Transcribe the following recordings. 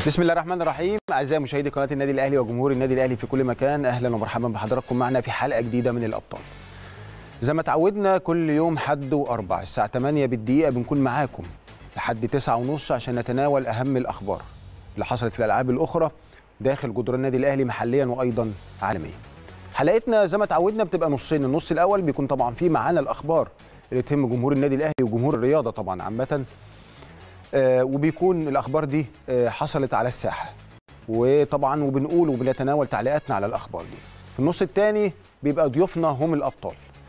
بسم الله الرحمن الرحيم اعزائي مشاهدي قناه النادي الاهلي وجمهور النادي الاهلي في كل مكان اهلا ومرحبا بحضراتكم معنا في حلقه جديده من الابطال زي ما تعودنا كل يوم حد واربع الساعه 8 بالدقيقه بنكون معاكم لحد 9 ونص عشان نتناول اهم الاخبار اللي حصلت في الالعاب الاخرى داخل جدران النادي الاهلي محليا وايضا عالميا حلقتنا زي ما تعودنا بتبقى نصين النص الاول بيكون طبعا فيه معانا الاخبار اللي تهم جمهور النادي الاهلي وجمهور الرياضه طبعا عامه آه، وبيكون الاخبار دي آه، حصلت على الساحه وطبعا وبنقول وبنتناول تعليقاتنا على الاخبار دي في النص الثاني بيبقى ضيوفنا هم الابطال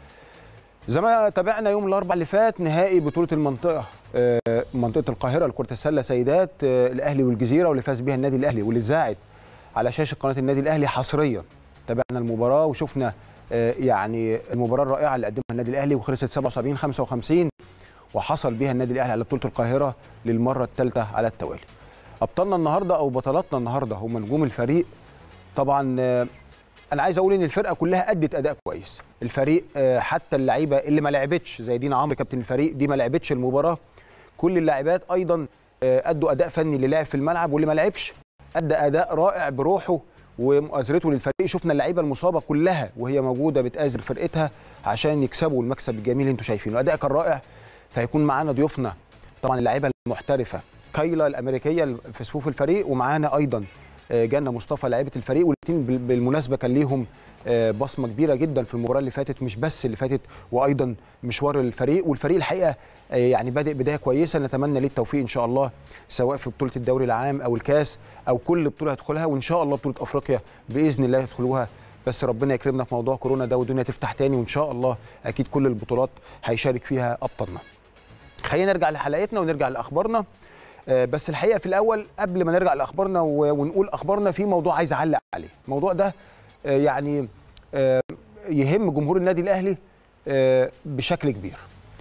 زي ما تابعنا يوم الاربعاء اللي فات نهائي بطوله المنطقه آه، منطقه القاهره لكره السله سيدات آه، الاهلي والجزيره واللي فاز بيها النادي الاهلي واللي اتذاعت على شاشه قناه النادي الاهلي حصريا تابعنا المباراه وشفنا آه، يعني المباراه الرائعه اللي قدمها النادي الاهلي وخلصت 77 55 وحصل بيها النادي الاهلي على بطوله القاهره للمره الثالثه على التوالي. ابطالنا النهارده او بطلاتنا النهارده هم نجوم الفريق طبعا آه، انا عايز اقول ان الفرقه كلها ادت اداء كويس الفريق آه، حتى اللعيبه اللي ما لعبتش زي دينا عمرو كابتن الفريق دي ما لعبتش المباراه كل اللاعبات ايضا آه، ادوا اداء فني اللي لعب في الملعب واللي ما لعبش ادى اداء رائع بروحه ومؤازرته للفريق شفنا اللعيبه المصابه كلها وهي موجوده بتآزر فرقتها عشان يكسبوا المكسب الجميل اللي انتم شايفينه اداء كان رائع فهيكون معانا ضيوفنا طبعا اللعيبه المحترفه كايلا الامريكيه في صفوف الفريق ومعانا ايضا آه، جنة مصطفى لاعيبه الفريق والاثنين بالمناسبه كان ليهم آه، بصمه كبيره جدا في المباراه اللي فاتت مش بس اللي فاتت وايضا مشوار الفريق والفريق الحقيقه آه، يعني بادئ بدايه كويسه نتمنى ليه التوفيق ان شاء الله سواء في بطوله الدوري العام او الكاس او كل بطوله يدخلها وان شاء الله بطوله افريقيا باذن الله يدخلوها بس ربنا يكرمنا في موضوع كورونا ده والدنيا تفتح تاني وان شاء الله اكيد كل البطولات هيشارك فيها ابطالنا خلينا نرجع لحلقتنا ونرجع لاخبارنا آه، بس الحقيقه في الاول قبل ما نرجع لاخبارنا و- ونقول اخبارنا في موضوع عايز اعلق عليه الموضوع ده آه، يعني آه، يهم جمهور النادي الاهلي آه، بشكل كبير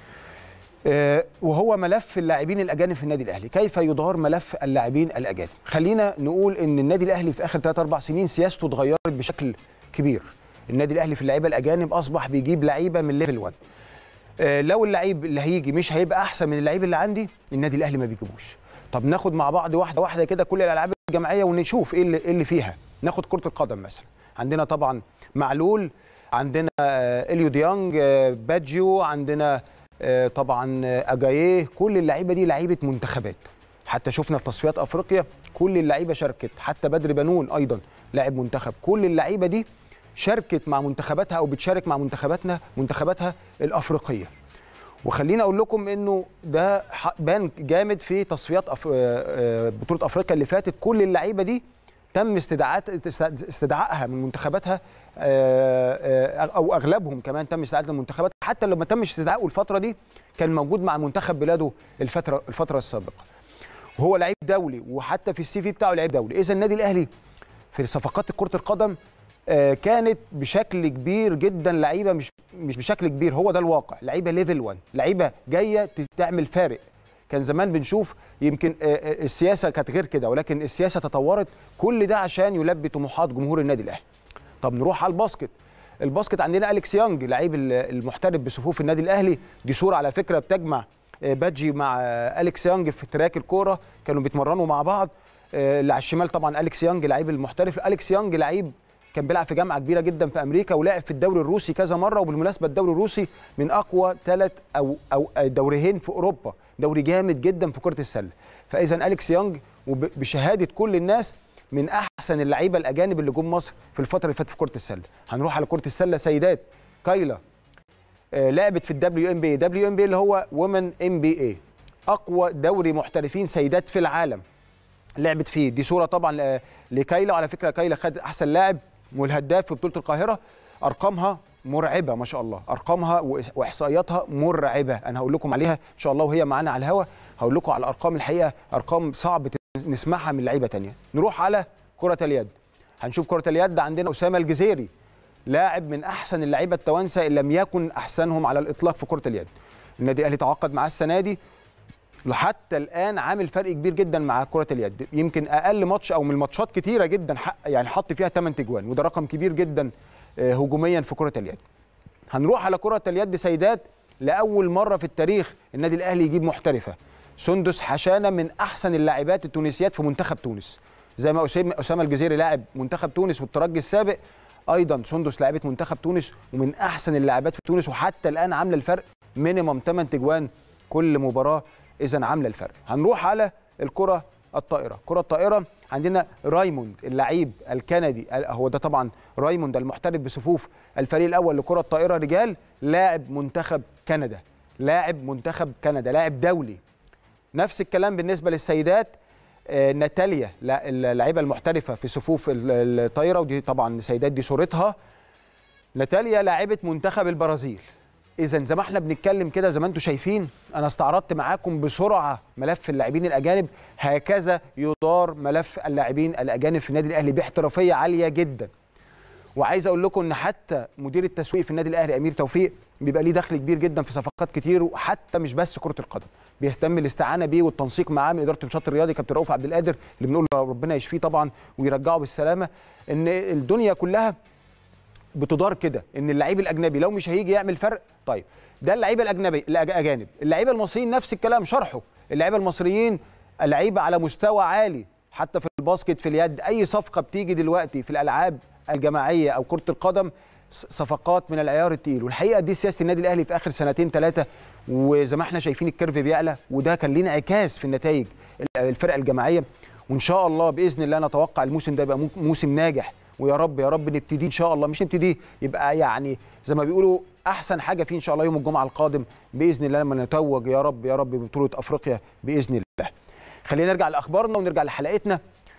آه، وهو ملف اللاعبين الاجانب في النادي الاهلي كيف يدار ملف اللاعبين الاجانب خلينا نقول ان النادي الاهلي في اخر 3 4 سنين سياسته اتغيرت بشكل كبير النادي الاهلي في اللعيبه الاجانب اصبح بيجيب لعيبه من ليفل 1 آه، لو اللعيب اللي هيجي مش هيبقى احسن من اللعيب اللي عندي النادي الاهلي ما بيجيبوش طب ناخد مع بعض واحده واحده كده كل الالعاب الجماعيه ونشوف ايه اللي, إيه اللي فيها ناخد كره القدم مثلا عندنا طبعا معلول عندنا آه، اليو ديانج آه، بادجيو عندنا آه، طبعا آه، اجاييه كل اللعيبه دي لعيبه منتخبات حتى شفنا في تصفيات افريقيا كل اللعيبه شاركت حتى بدر بنون ايضا لاعب منتخب كل اللعيبه دي شاركت مع منتخباتها او بتشارك مع منتخباتنا منتخباتها الافريقيه وخليني اقول لكم انه ده ح- بان جامد في تصفيات أف... آه، آه، بطوله افريقيا اللي فاتت كل اللعيبه دي تم استدعاءات است- استدعائها من منتخباتها آه، آه، او اغلبهم كمان تم استدعاء المنتخبات حتى لو ما تمش استدعائه الفتره دي كان موجود مع منتخب بلاده الفتره الفتره السابقه وهو لعيب دولي وحتى في السي في بتاعه لعيب دولي اذا النادي الاهلي في صفقات كره القدم آه، كانت بشكل كبير جدا لعيبه مش مش بشكل كبير هو ده الواقع لعيبه ليفل 1 لعيبه جايه تعمل فارق كان زمان بنشوف يمكن آه، آه، السياسه كانت غير كده ولكن السياسه تطورت كل ده عشان يلبي طموحات جمهور النادي الاهلي طب نروح على الباسكت الباسكت عندنا اليكس يانج لعيب ال- المحترف بصفوف النادي الاهلي دي صوره على فكره بتجمع آه، بادجي مع آه، اليكس يانج في تراك الكوره كانوا بيتمرنوا مع بعض آه، اللي على الشمال طبعا اليكس يانج لعيب المحترف اليكس يانج لعيب كان بيلعب في جامعه كبيره جدا في امريكا ولعب في الدوري الروسي كذا مره وبالمناسبه الدوري الروسي من اقوى ثلاث او او دوريين في اوروبا دوري جامد جدا في كره السله فاذا اليكس يانج وب- بشهاده كل الناس من احسن اللعيبه الاجانب اللي جم مصر في الفتره اللي فاتت في كره السله هنروح على كره السله سيدات كايلا آه، لعبت في الدبليو ام بي دبليو ام بي اللي هو وومن ام بي اي اقوى دوري محترفين سيدات في العالم لعبت فيه دي صوره طبعا آه، لكايلا على فكره كايلا خد احسن لاعب والهداف في بطوله القاهره ارقامها مرعبه ما شاء الله ارقامها وإح- واحصائياتها مرعبه انا هقول لكم عليها ان شاء الله وهي معانا على الهوا هقول لكم على الارقام الحقيقه ارقام صعب تس- نسمعها من لعيبه تانية نروح على كره اليد هنشوف كره اليد عندنا اسامه الجزيري لاعب من احسن اللعيبه التوانسه ان لم يكن احسنهم على الاطلاق في كره اليد النادي الاهلي تعاقد معاه السنه دي لحتى الان عامل فرق كبير جدا مع كره اليد يمكن اقل ماتش او من ماتشات كتيره جدا حق يعني حط فيها 8 تجوان وده رقم كبير جدا آه، هجوميا في كره اليد هنروح على كره اليد سيدات لاول مره في التاريخ النادي الاهلي يجيب محترفه سندس حشانه من احسن اللاعبات التونسيات في منتخب تونس زي ما اسامه الجزيري لاعب منتخب تونس والترجي السابق ايضا سندس لاعبه منتخب تونس ومن احسن اللاعبات في تونس وحتى الان عامله الفرق مينيمم 8 تجوان كل مباراه اذا عامله الفرق هنروح على الكره الطائره كره الطائره عندنا رايموند اللعيب الكندي هو ده طبعا رايموند المحترف بصفوف الفريق الاول لكره الطائره رجال لاعب منتخب كندا لاعب منتخب كندا لاعب دولي نفس الكلام بالنسبه للسيدات آه، ناتاليا اللعيبه المحترفه في صفوف الطايره ودي طبعا سيدات دي صورتها ناتاليا لاعبه منتخب البرازيل اذا زي ما احنا بنتكلم كده زي ما انتم شايفين انا استعرضت معاكم بسرعه ملف اللاعبين الاجانب هكذا يدار ملف اللاعبين الاجانب في النادي الاهلي باحترافيه عاليه جدا وعايز اقول لكم ان حتى مدير التسويق في النادي الاهلي امير توفيق بيبقى ليه دخل كبير جدا في صفقات كتير وحتى مش بس كره القدم بيهتم الاستعانه بيه والتنسيق معاه من اداره النشاط الرياضي كابتن رؤوف عبد القادر اللي بنقول ربنا يشفيه طبعا ويرجعه بالسلامه ان الدنيا كلها بتدار كده ان اللعيب الاجنبي لو مش هيجي يعمل فرق طيب ده اللعيبه الاجنبي الاجانب اللعيبه المصريين نفس الكلام شرحه اللعيبه المصريين لعيبه على مستوى عالي حتى في الباسكت في اليد اي صفقه بتيجي دلوقتي في الالعاب الجماعيه او كره القدم صفقات من العيار التقيل والحقيقه دي سياسه النادي الاهلي في اخر سنتين ثلاثه وزي ما احنا شايفين الكيرف بيعلى وده كان ليه انعكاس في النتائج الفرق الجماعيه وان شاء الله باذن الله نتوقع الموسم ده يبقى موسم ناجح ويا رب يا رب نبتدي ان شاء الله مش نبتدي يبقى يعني زي ما بيقولوا احسن حاجه فيه ان شاء الله يوم الجمعه القادم باذن الله لما نتوج يا رب يا رب ببطوله افريقيا باذن الله. خلينا نرجع لاخبارنا ونرجع لحلقتنا.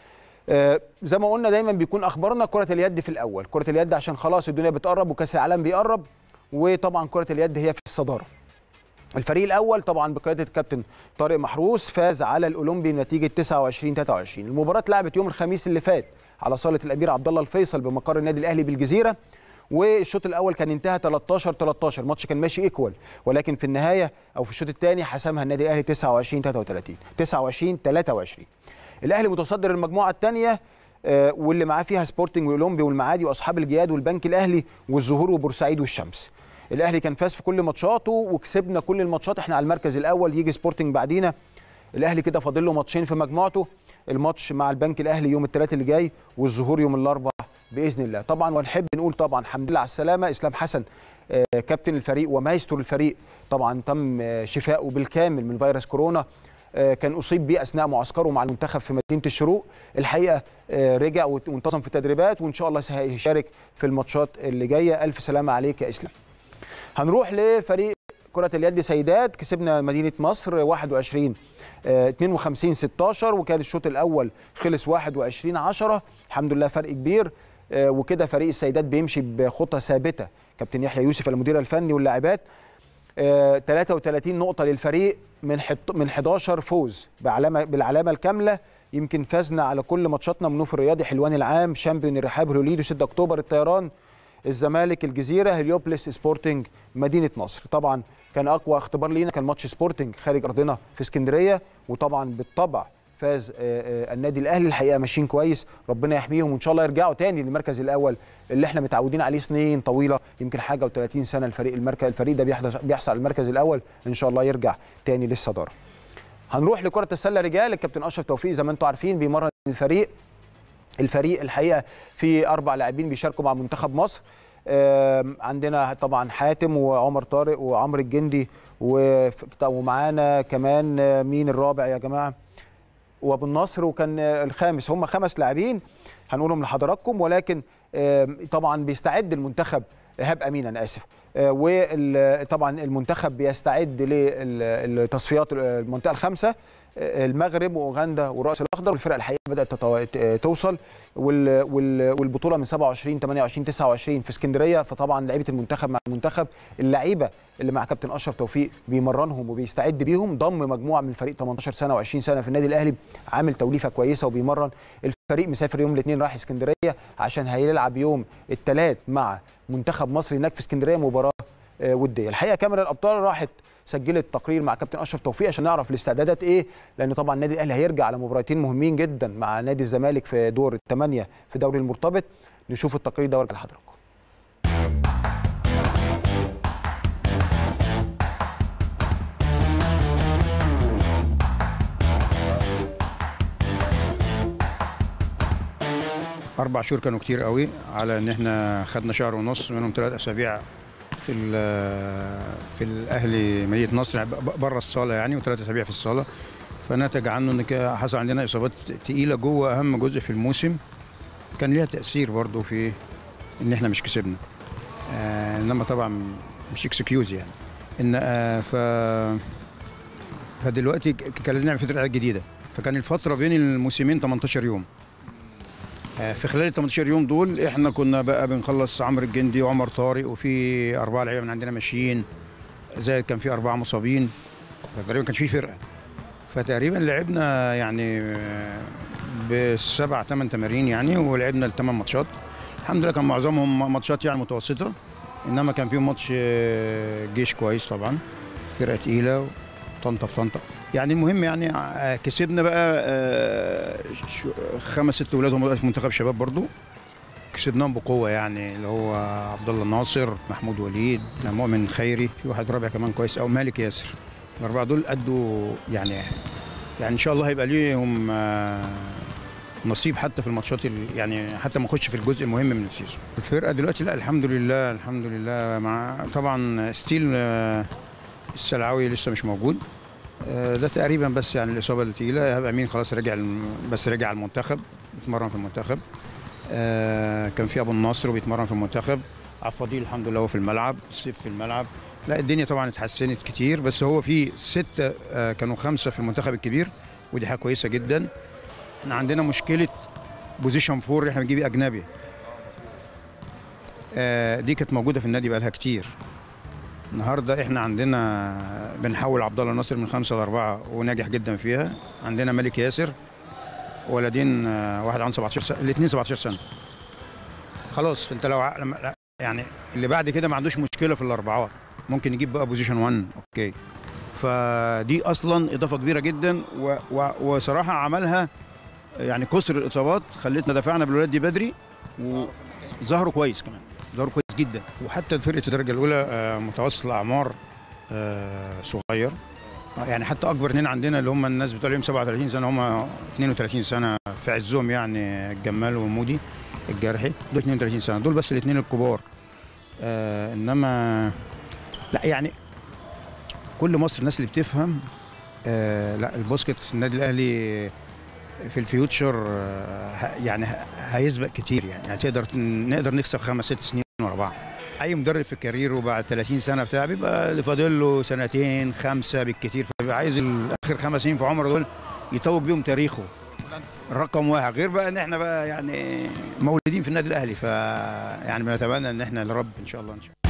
آه زي ما قلنا دايما بيكون اخبارنا كره اليد في الاول، كره اليد عشان خلاص الدنيا بتقرب وكاس العالم بيقرب وطبعا كره اليد هي في الصداره. الفريق الاول طبعا بقياده الكابتن طارق محروس فاز على الاولمبي بنتيجه 29 23 المباراه اتلعبت يوم الخميس اللي فات على صاله الامير عبد الله الفيصل بمقر النادي الاهلي بالجزيره والشوط الاول كان انتهى 13 13 الماتش كان ماشي ايكوال ولكن في النهايه او في الشوط الثاني حسمها النادي الاهلي 29 33 29 23 الاهلي متصدر المجموعه الثانيه آه، واللي معاه فيها سبورتنج والاولمبي والمعادي واصحاب الجياد والبنك الاهلي والزهور وبورسعيد والشمس الاهلي كان فاز في كل ماتشاته وكسبنا كل الماتشات احنا على المركز الاول يجي سبورتنج بعدينا الاهلي كده فاضل له ماتشين في مجموعته الماتش مع البنك الاهلي يوم الثلاث اللي جاي والظهور يوم الاربعاء باذن الله طبعا ونحب نقول طبعا الحمد لله على السلامه اسلام حسن آه، كابتن الفريق ومايسترو الفريق طبعا تم شفائه بالكامل من فيروس كورونا آه، كان اصيب بيه اثناء معسكره مع المنتخب في مدينه الشروق الحقيقه آه، رجع وانتظم في التدريبات وان شاء الله سيشارك في الماتشات اللي جايه الف سلامه عليك يا اسلام هنروح لفريق كره اليد سيدات كسبنا مدينه مصر 21 52 16 وكان الشوط الاول خلص 21 10 الحمد لله فرق كبير آه، وكده فريق السيدات بيمشي بخطى ثابته كابتن يحيى يوسف المدير الفني واللاعبات 33 آه، نقطه للفريق من من 11 فوز بعلامه بالعلامه الكامله يمكن فازنا على كل ماتشاتنا منوف الرياضي حلوان العام شامبيون الرحاب هلوليدو 6 اكتوبر الطيران الزمالك الجزيره هليوبلس سبورتنج مدينه نصر طبعا كان اقوى اختبار لينا كان ماتش سبورتنج خارج ارضنا في اسكندريه وطبعا بالطبع فاز آه، آه، النادي الاهلي الحقيقه ماشيين كويس ربنا يحميهم وان شاء الله يرجعوا تاني للمركز الاول اللي احنا متعودين عليه سنين طويله يمكن حاجه و30 سنه الفريق المركز الفريق ده بيحصل على المركز الاول ان شاء الله يرجع تاني للصداره هنروح لكره السله رجال الكابتن اشرف توفيق زي ما انتم عارفين بيمرن الفريق الفريق الحقيقه في اربع لاعبين بيشاركوا مع منتخب مصر عندنا طبعا حاتم وعمر طارق وعمرو الجندي ومعانا كمان آه، مين الرابع يا جماعه وابو النصر وكان الخامس هم خمس لاعبين هنقولهم لحضراتكم ولكن طبعا بيستعد المنتخب ايهاب امين انا اسف آه، وطبعا المنتخب بيستعد للتصفيات المنطقه الخامسه المغرب واوغندا والراس الاخضر والفرق الحقيقه بدات توصل والبطوله من 27 28 29 في اسكندريه فطبعا لعيبه المنتخب مع المنتخب اللعيبه اللي مع كابتن اشرف توفيق بيمرنهم وبيستعد بيهم ضم مجموعه من فريق 18 سنه و20 سنه في النادي الاهلي عامل توليفه كويسه وبيمرن الفريق مسافر يوم الاثنين رايح اسكندريه عشان هيلعب يوم الثلاث مع منتخب مصر هناك في اسكندريه مباراه آه، وديه الحقيقه كاميرا الابطال راحت سجلت تقرير مع كابتن اشرف توفيق عشان نعرف الاستعدادات ايه لان طبعا النادي الاهلي هيرجع على مباراتين مهمين جدا مع نادي الزمالك في دور الثمانيه في دوري المرتبط نشوف التقرير ده وارجع لحضراتكم اربع شهور كانوا كتير قوي على ان احنا خدنا شهر ونص منهم ثلاث اسابيع في في الاهلي مدينه نصر بره الصاله يعني وثلاث اسابيع في الصاله فنتج عنه ان حصل عندنا اصابات تقيله جوه اهم جزء في الموسم كان ليها تاثير برضو في ان احنا مش كسبنا آه انما طبعا مش اكسكيوز يعني ان آه ف فدلوقتي كان لازم نعمل فتره جديده فكان الفتره بين الموسمين 18 يوم آه في خلال ال 18 يوم دول احنا كنا بقى بنخلص عمرو الجندي وعمر طارق وفي اربعه لعيبه من عندنا ماشيين زائد كان في اربعه مصابين فتقريبا كانش في فرقه فتقريبا لعبنا يعني بسبع ثمان تمارين يعني ولعبنا الثمان ماتشات الحمد لله كان معظمهم ماتشات يعني متوسطه انما كان فيهم ماتش جيش كويس طبعا فرقه تقيله طنطا في طنطا يعني المهم يعني كسبنا بقى خمس ست ولاد هم في منتخب شباب برضو كسبناهم بقوه يعني اللي هو عبد الله ناصر محمود وليد مؤمن خيري في واحد رابع كمان كويس او مالك ياسر الاربعه دول ادوا يعني يعني ان شاء الله هيبقى ليهم نصيب حتى في الماتشات يعني حتى ما اخش في الجزء المهم من السيزون الفرقه دلوقتي لا الحمد لله الحمد لله مع طبعا ستيل السلعوي لسه مش موجود ده تقريبا بس يعني الاصابه الثقيله ايهاب امين خلاص رجع بس رجع المنتخب بيتمرن في المنتخب كان في ابو النصر وبيتمرن في المنتخب عفضيل الحمد لله هو في الملعب سيف في الملعب لا الدنيا طبعا اتحسنت كتير بس هو في ستة كانوا خمسة في المنتخب الكبير ودي حاجة كويسة جدا احنا عندنا مشكلة بوزيشن فور احنا بنجيب أجنبي دي كانت موجودة في النادي بقالها كتير النهارده احنا عندنا بنحول عبد الله ناصر من خمسة لأربعة وناجح جدا فيها عندنا ملك ياسر ولدين واحد عنده 17 سنة الاثنين 17 سنة خلاص فانت لو يعني اللي بعد كده ما عندوش مشكلة في الأربعات ممكن يجيب بقى بوزيشن 1 اوكي فدي اصلا اضافه كبيره جدا و و وصراحه عملها يعني كسر الاصابات خلتنا دفعنا بالولاد دي بدري وظهروا كويس كمان ظهروا كويس جدا وحتى فرقه الدرجه الاولى متوسط الاعمار صغير يعني حتى اكبر اثنين عندنا اللي هم الناس بتوع لهم 37 سنه هم 32 سنه في عزهم يعني الجمال ومودي الجرحي دول 32 سنه دول بس الاثنين الكبار آه انما لا يعني كل مصر الناس اللي بتفهم آه لا الباسكت في النادي الاهلي في الفيوتشر آه يعني هيسبق كتير يعني, يعني تقدر نقدر نكسب خمس ست سنين ورا بعض اي مدرب في كاريره بعد 30 سنه بتاع بيبقى اللي فاضل له سنتين خمسه بالكتير فبيبقى عايز اخر خمس سنين في عمره دول يتوج بيهم تاريخه رقم واحد غير بقى ان احنا بقى يعني مولودين في النادي الاهلي ف يعني بنتمنى ان احنا لرب ان شاء الله ان شاء الله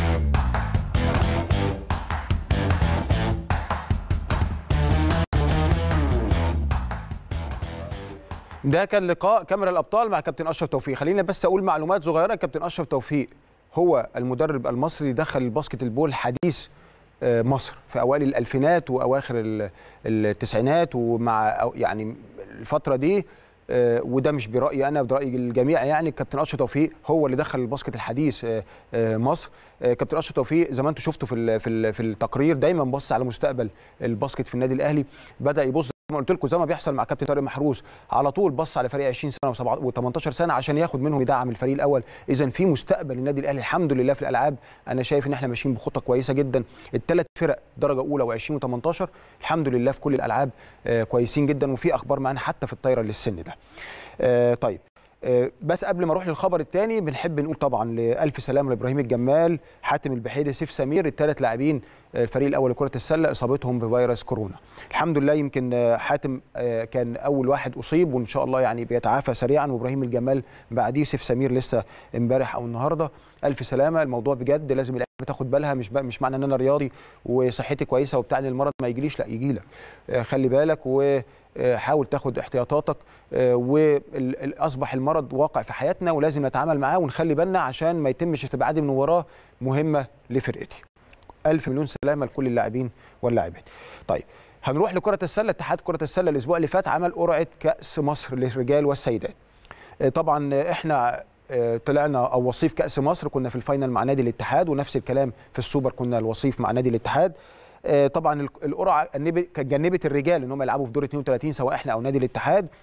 ده كان لقاء كاميرا الابطال مع كابتن اشرف توفيق خلينا بس اقول معلومات صغيره كابتن اشرف توفيق هو المدرب المصري دخل الباسكت البول حديث مصر في اوائل الالفينات واواخر التسعينات ومع يعني الفتره دي وده مش برايي انا براي الجميع يعني كابتن اشرف توفيق هو اللي دخل الباسكت الحديث مصر كابتن اشرف توفيق زي ما انتم شفتوا في في في التقرير دايما بص على مستقبل الباسكت في النادي الاهلي بدا يبص ما قلت لكم زي ما بيحصل مع كابتن طارق محروس على طول بص على فريق 20 سنه و18 سنه عشان ياخد منهم يدعم الفريق الاول اذا في مستقبل النادي الاهلي الحمد لله في الالعاب انا شايف ان احنا ماشيين بخطه كويسه جدا الثلاث فرق درجه اولى و20 و18 الحمد لله في كل الالعاب آه كويسين جدا وفي اخبار معانا حتى في الطايره للسن ده آه طيب بس قبل ما اروح للخبر الثاني بنحب نقول طبعا لالف سلامه لابراهيم الجمال حاتم البحيري سيف سمير الثلاث لاعبين الفريق الاول لكره السله اصابتهم بفيروس كورونا الحمد لله يمكن حاتم كان اول واحد اصيب وان شاء الله يعني بيتعافى سريعا وابراهيم الجمال بعديه سيف سمير لسه امبارح او النهارده الف سلامه الموضوع بجد لازم اللعيبه تاخد بالها مش مش معنى ان انا رياضي وصحتي كويسه وبتاع ان المرض ما يجيليش لا يجي لك خلي بالك و حاول تاخد احتياطاتك واصبح المرض واقع في حياتنا ولازم نتعامل معاه ونخلي بالنا عشان ما يتمش استبعادي من وراه مهمه لفرقتي. الف مليون سلامه لكل اللاعبين واللاعبات. طيب هنروح لكره السله اتحاد كره السله الاسبوع اللي فات عمل قرعه كاس مصر للرجال والسيدات. طبعا احنا طلعنا او وصيف كاس مصر كنا في الفاينل مع نادي الاتحاد ونفس الكلام في السوبر كنا الوصيف مع نادي الاتحاد. طبعا القرعه كانت جنبت الرجال ان هم يلعبوا في دور 32 سواء احنا او نادي الاتحاد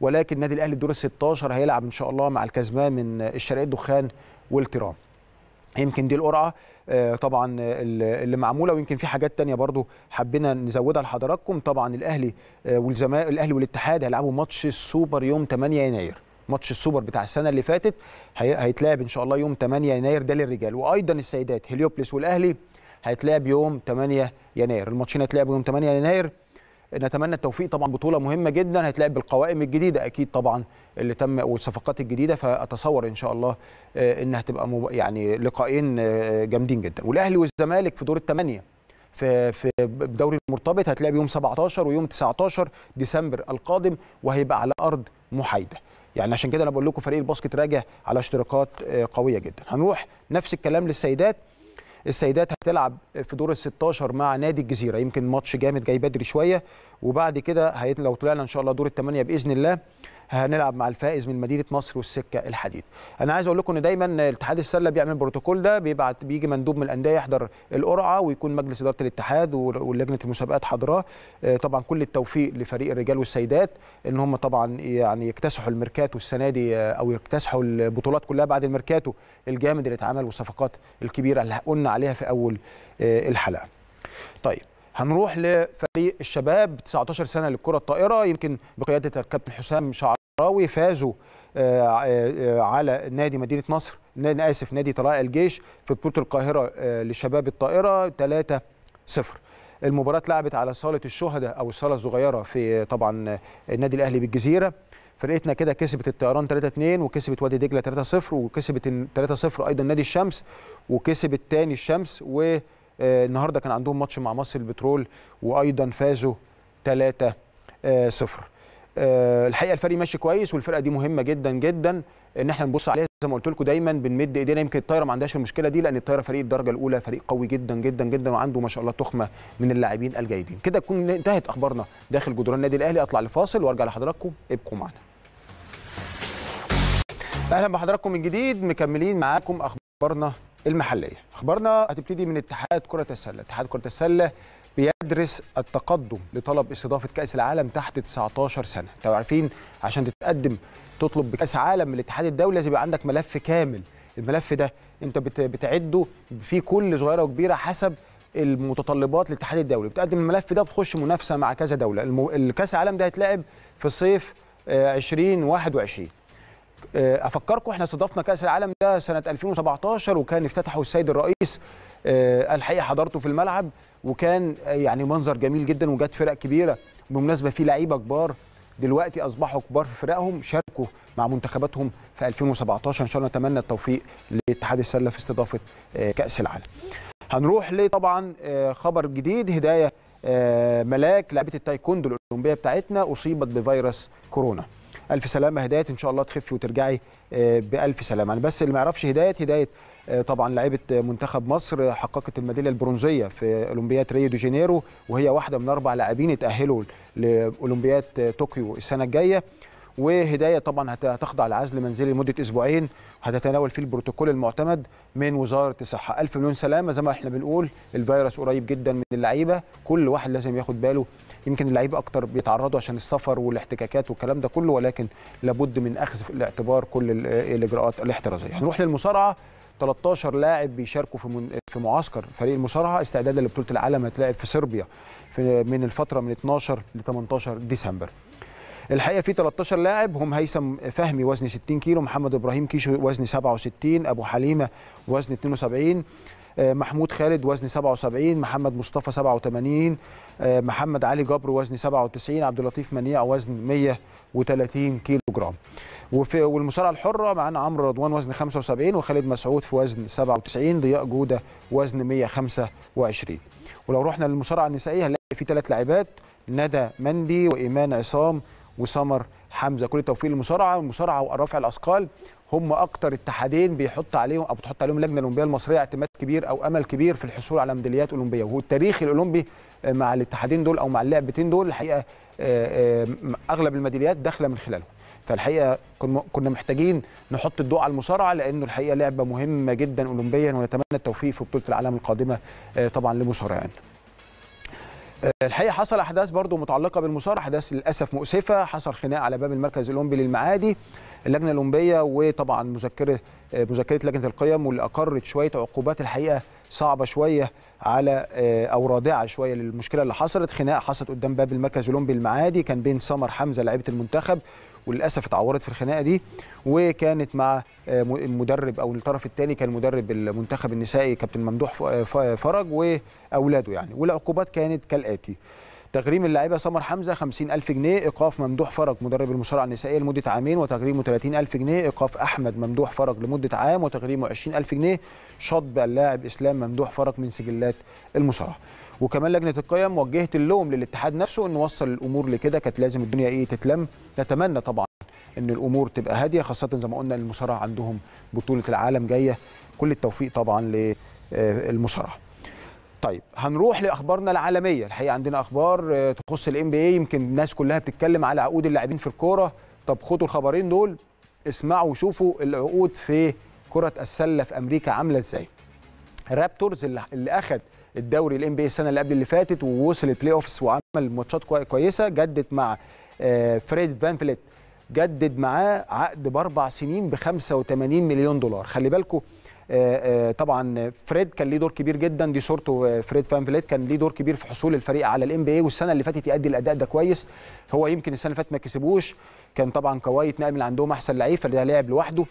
ولكن النادي الاهلي دور ال 16 هيلعب ان شاء الله مع الكسبان من الشرقيه الدخان والترام يمكن دي القرعه آه، طبعا اللي معموله ويمكن في حاجات تانية برضو حبينا نزودها لحضراتكم طبعا الاهلي آه، والزمالك الاهلي والاتحاد هيلعبوا ماتش السوبر يوم 8 يناير ماتش السوبر بتاع السنه اللي فاتت هي- هيتلعب ان شاء الله يوم 8 يناير ده للرجال وايضا السيدات هليوبلس والاهلي هيتلعب يوم 8 يناير الماتشين هيتلعبوا يوم 8 يناير نتمنى التوفيق طبعا بطوله مهمه جدا هيتلعب بالقوائم الجديده اكيد طبعا اللي تم والصفقات الجديده فاتصور ان شاء الله آه، انها تبقى مب- يعني لقاءين آه، جامدين جدا والاهلي والزمالك في دور الثمانيه في في الدوري المرتبط هتلعب يوم 17 ويوم 19 ديسمبر القادم وهيبقى على ارض محايده يعني عشان كده انا بقول لكم فريق الباسكت راجع على اشتراكات آه، قويه جدا هنروح نفس الكلام للسيدات السيدات هتلعب في دور ال 16 مع نادي الجزيره يمكن ماتش جامد جاي بدري شويه وبعد كده هيت- لو طلعنا ان شاء الله دور الثمانيه باذن الله هنلعب مع الفائز من مدينه نصر والسكه الحديد. انا عايز اقول لكم ان دايما اتحاد السله بيعمل البروتوكول ده بيبعت بيجي مندوب من الانديه يحضر القرعه ويكون مجلس اداره الاتحاد و- ولجنه المسابقات حاضراه آه، طبعا كل التوفيق لفريق الرجال والسيدات ان هم طبعا يعني يكتسحوا الميركاتو السنه دي آه، او يكتسحوا البطولات كلها بعد الميركاتو الجامد اللي اتعمل والصفقات الكبيره اللي قلنا عليها في اول آه، الحلقه. طيب هنروح لفريق الشباب 19 سنه للكره الطائره يمكن بقياده الكابتن حسام شعراوي فازوا آه، آه، على نادي مدينه نصر نادي اسف نادي طلائع الجيش في بطوله القاهره آه، لشباب الطائره 3 0 المباراه اتلعبت على صاله الشهداء او الصاله الصغيره في طبعا النادي الاهلي بالجزيره فرقتنا كده كسبت الطيران 3 2 وكسبت وادي دجله 3 0 وكسبت 3 0 ايضا نادي الشمس وكسبت تاني الشمس و آه، النهارده كان عندهم ماتش مع مصر البترول وايضا فازوا 3 0 الحقيقه الفريق ماشي كويس والفرقه دي مهمه جدا جدا ان احنا نبص عليها زي ما قلت لكم دايما بنمد ايدينا يمكن الطايره ما عندهاش المشكله دي لان الطايره فريق الدرجه الاولى فريق قوي جدا جدا جدا وعنده ما شاء الله تخمه من اللاعبين الجيدين كده تكون انتهت اخبارنا داخل جدران النادي الاهلي اطلع لفاصل وارجع لحضراتكم ابقوا معنا اهلا بحضراتكم من جديد مكملين معاكم اخبارنا المحليه اخبارنا هتبتدي من اتحاد كره السله اتحاد كره السله بيدرس التقدم لطلب استضافه كاس العالم تحت 19 سنه انتوا عارفين عشان تتقدم تطلب بكاس عالم من الاتحاد الدولي لازم يبقى عندك ملف كامل الملف ده انت بت- بتعده في كل صغيره وكبيره حسب المتطلبات للاتحاد الدولي بتقدم الملف ده بتخش منافسه مع كذا دوله الم- الكاس العالم ده هيتلعب في صيف آه، 2021 آه، افكركم احنا استضفنا كاس العالم ده سنه 2017 وكان افتتحه السيد الرئيس آه، الحقيقه حضرته في الملعب وكان آه، يعني منظر جميل جدا وجات فرق كبيره بالمناسبه في لعيبه كبار دلوقتي اصبحوا كبار في فرقهم شاركوا مع منتخباتهم في 2017 ان شاء الله نتمنى التوفيق لاتحاد السله في استضافه آه، كاس العالم. هنروح لطبعا آه، خبر جديد هدايه آه، ملاك لاعبه التايكوندو الاولمبيه بتاعتنا اصيبت بفيروس كورونا. الف سلامه هدايه ان شاء الله تخفي وترجعي آه، بالف سلامه انا بس اللي ما يعرفش هدايه هدايه آه، طبعا لاعبه منتخب مصر حققت الميداليه البرونزيه في اولمبياد ريو دي جانيرو وهي واحده من اربع لاعبين اتاهلوا لاولمبياد آه، طوكيو السنه الجايه وهدايه طبعا هت- هتخضع لعزل منزلي لمده اسبوعين وهتتناول فيه البروتوكول المعتمد من وزاره الصحه الف مليون سلامه زي ما احنا بنقول الفيروس قريب جدا من اللعيبه كل واحد لازم ياخد باله يمكن اللعيبه اكتر بيتعرضوا عشان السفر والاحتكاكات والكلام ده كله ولكن لابد من اخذ في الاعتبار كل ال- الاجراءات الاحترازيه هنروح للمصارعه 13 لاعب بيشاركوا في من في معسكر فريق المصارعه استعدادا لبطوله العالم هتلعب في صربيا في من الفتره من 12 ل 18 ديسمبر الحقيقه في 13 لاعب هم هيثم فهمي وزن 60 كيلو محمد ابراهيم كيشو وزن 67 ابو حليمه وزن 72 آه، محمود خالد وزن 77 محمد مصطفى 87 آه، محمد علي جبر وزن 97 عبد اللطيف منيع وزن 130 كيلو جرام وفي والمصارعه الحره معانا عمرو رضوان وزن 75 وخالد مسعود في وزن 97 ضياء جوده وزن 125 ولو رحنا للمصارعه النسائيه هنلاقي في ثلاث لاعبات ندى مندي وايمان عصام وسمر حمزه كل التوفيق للمصارعه المصارعه ورفع الاثقال هم اكتر اتحادين بيحط عليهم او بتحط عليهم اللجنه الاولمبيه المصريه اعتماد كبير او امل كبير في الحصول على ميداليات اولمبيه وهو التاريخ الاولمبي آه، مع الاتحادين دول او مع اللعبتين دول الحقيقه آه، آه، اغلب الميداليات داخله من خلالهم فالحقيقه كنا كنا محتاجين نحط الضوء على المصارعه لانه الحقيقه لعبه مهمه جدا اولمبيا ونتمنى التوفيق في بطوله العالم القادمه آه، طبعا لمصارعين الحقيقه حصل احداث برضو متعلقه بالمصارعه احداث للاسف مؤسفه حصل خناق على باب المركز الاولمبي للمعادي اللجنه الاولمبيه وطبعا مذكره مذكره لجنه القيم واللي اقرت شويه عقوبات الحقيقه صعبه شويه على او رادعه شويه للمشكله اللي حصلت خناقه حصلت قدام باب المركز الاولمبي المعادي كان بين سمر حمزه لاعيبه المنتخب وللاسف اتعورت في الخناقه دي وكانت مع المدرب او الطرف الثاني كان مدرب المنتخب النسائي كابتن ممدوح فرج واولاده يعني والعقوبات كانت كالاتي تغريم اللاعبه سمر حمزه 50000 جنيه ايقاف ممدوح فرج مدرب المصارعه النسائيه لمده عامين وتغريمه 30000 جنيه ايقاف احمد ممدوح فرج لمده عام وتغريمه 20000 جنيه شطب اللاعب اسلام ممدوح فرج من سجلات المصارعه وكمان لجنه القيم وجهت اللوم للاتحاد نفسه انه وصل الامور لكده كانت لازم الدنيا ايه تتلم نتمنى طبعا ان الامور تبقى هاديه خاصه زي ما قلنا المصارعه عندهم بطوله العالم جايه كل التوفيق طبعا للمصارعه طيب هنروح لاخبارنا العالميه الحقيقه عندنا اخبار تخص الام بي اي يمكن الناس كلها بتتكلم على عقود اللاعبين في الكوره طب خدوا الخبرين دول اسمعوا وشوفوا العقود في كره السله في امريكا عامله ازاي رابتورز اللي, اللي اخذ الدوري الام بي السنه اللي قبل اللي فاتت ووصل البلاي اوفس وعمل ماتشات كويسه جدد مع فريد فان فليت جدد معاه عقد باربع سنين ب 85 مليون دولار خلي بالكم طبعا فريد كان ليه دور كبير جدا دي صورته فريد فان فليت كان ليه دور كبير في حصول الفريق على الام بي اي والسنه اللي فاتت يؤدي الاداء ده كويس هو يمكن السنه اللي فاتت ما كسبوش كان طبعا كواي اتنقل من عندهم احسن لعيب فده لعب لوحده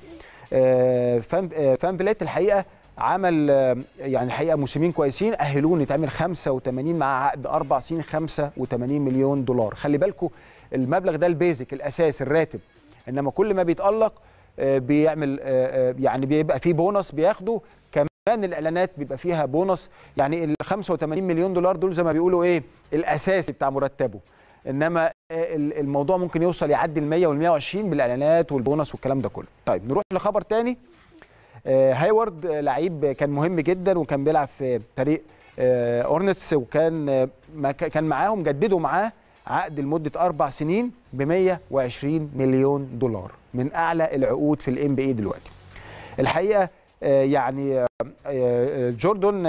فان فان فليت الحقيقه عمل يعني الحقيقه موسمين كويسين اهلوه يتعمل 85 مع عقد اربع سنين 85 مليون دولار خلي بالكم المبلغ ده البيزك الاساس الراتب انما كل ما بيتالق بيعمل يعني بيبقى فيه بونص بياخده كمان الاعلانات بيبقى فيها بونص يعني ال 85 مليون دولار دول زي ما بيقولوا ايه الاساسي بتاع مرتبه انما الموضوع ممكن يوصل يعدي ال 100 وال 120 بالاعلانات والبونص والكلام ده كله طيب نروح لخبر تاني هايورد لعيب كان مهم جدا وكان بيلعب في فريق اورنتس وكان كان معاهم جددوا معاه عقد لمده اربع سنين ب 120 مليون دولار من اعلى العقود في الام بي اي دلوقتي. الحقيقه يعني جوردون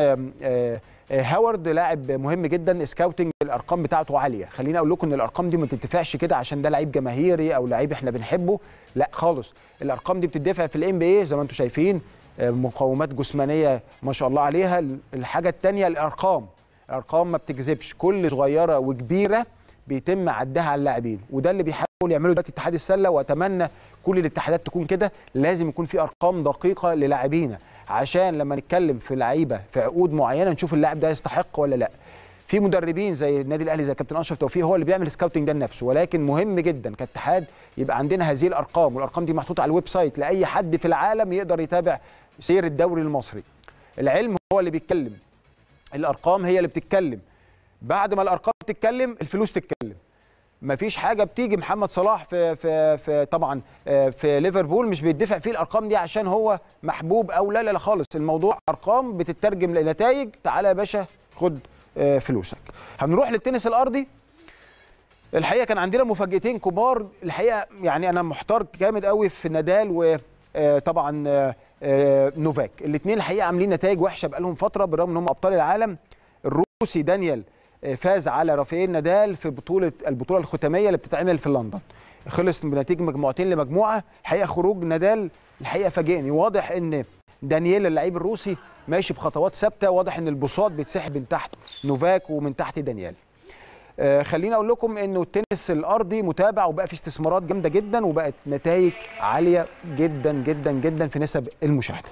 هاورد لاعب مهم جدا سكاوتنج الارقام بتاعته عاليه خليني اقول لكم ان الارقام دي ما بتدفعش كده عشان ده لعيب جماهيري او لعيب احنا بنحبه لا خالص الارقام دي بتدفع في الام بي اي زي ما انتم شايفين مقومات جسمانيه ما شاء الله عليها الحاجه الثانيه الارقام الارقام ما بتكذبش كل صغيره وكبيره بيتم عدها على اللاعبين وده اللي بيحاول يعمله دلوقتي اتحاد السله واتمنى كل الاتحادات تكون كده لازم يكون في ارقام دقيقه للاعبينا عشان لما نتكلم في لعيبه في عقود معينه نشوف اللاعب ده يستحق ولا لا في مدربين زي النادي الاهلي زي كابتن اشرف توفيق هو اللي بيعمل سكاوتنج ده لنفسه ولكن مهم جدا كاتحاد يبقى عندنا هذه الارقام والارقام دي محطوطه على الويب سايت لاي حد في العالم يقدر يتابع سير الدوري المصري العلم هو اللي بيتكلم الارقام هي اللي بتتكلم بعد ما الارقام تتكلم الفلوس تتكلم مفيش حاجه بتيجي محمد صلاح في في في طبعا في ليفربول مش بيدفع فيه الارقام دي عشان هو محبوب او لا لا خالص الموضوع ارقام بتترجم لنتائج تعالى يا باشا خد فلوسك هنروح للتنس الارضي الحقيقه كان عندنا مفاجاتين كبار الحقيقه يعني انا محتار جامد قوي في نادال وطبعا نوفاك الاثنين الحقيقه عاملين نتائج وحشه بقالهم فتره بالرغم ان هم ابطال العالم الروسي دانيال فاز على رافائيل نادال في بطوله البطوله الختاميه اللي بتتعمل في لندن خلص بنتيجه مجموعتين لمجموعه الحقيقه خروج نادال الحقيقه فاجئني واضح ان دانييل اللعيب الروسي ماشي بخطوات ثابته واضح ان البساط بيتسحب من تحت نوفاك ومن تحت دانيال آه خليني اقول لكم انه التنس الارضي متابع وبقى في استثمارات جامده جدا وبقت نتائج عاليه جدا جدا جدا في نسب المشاهده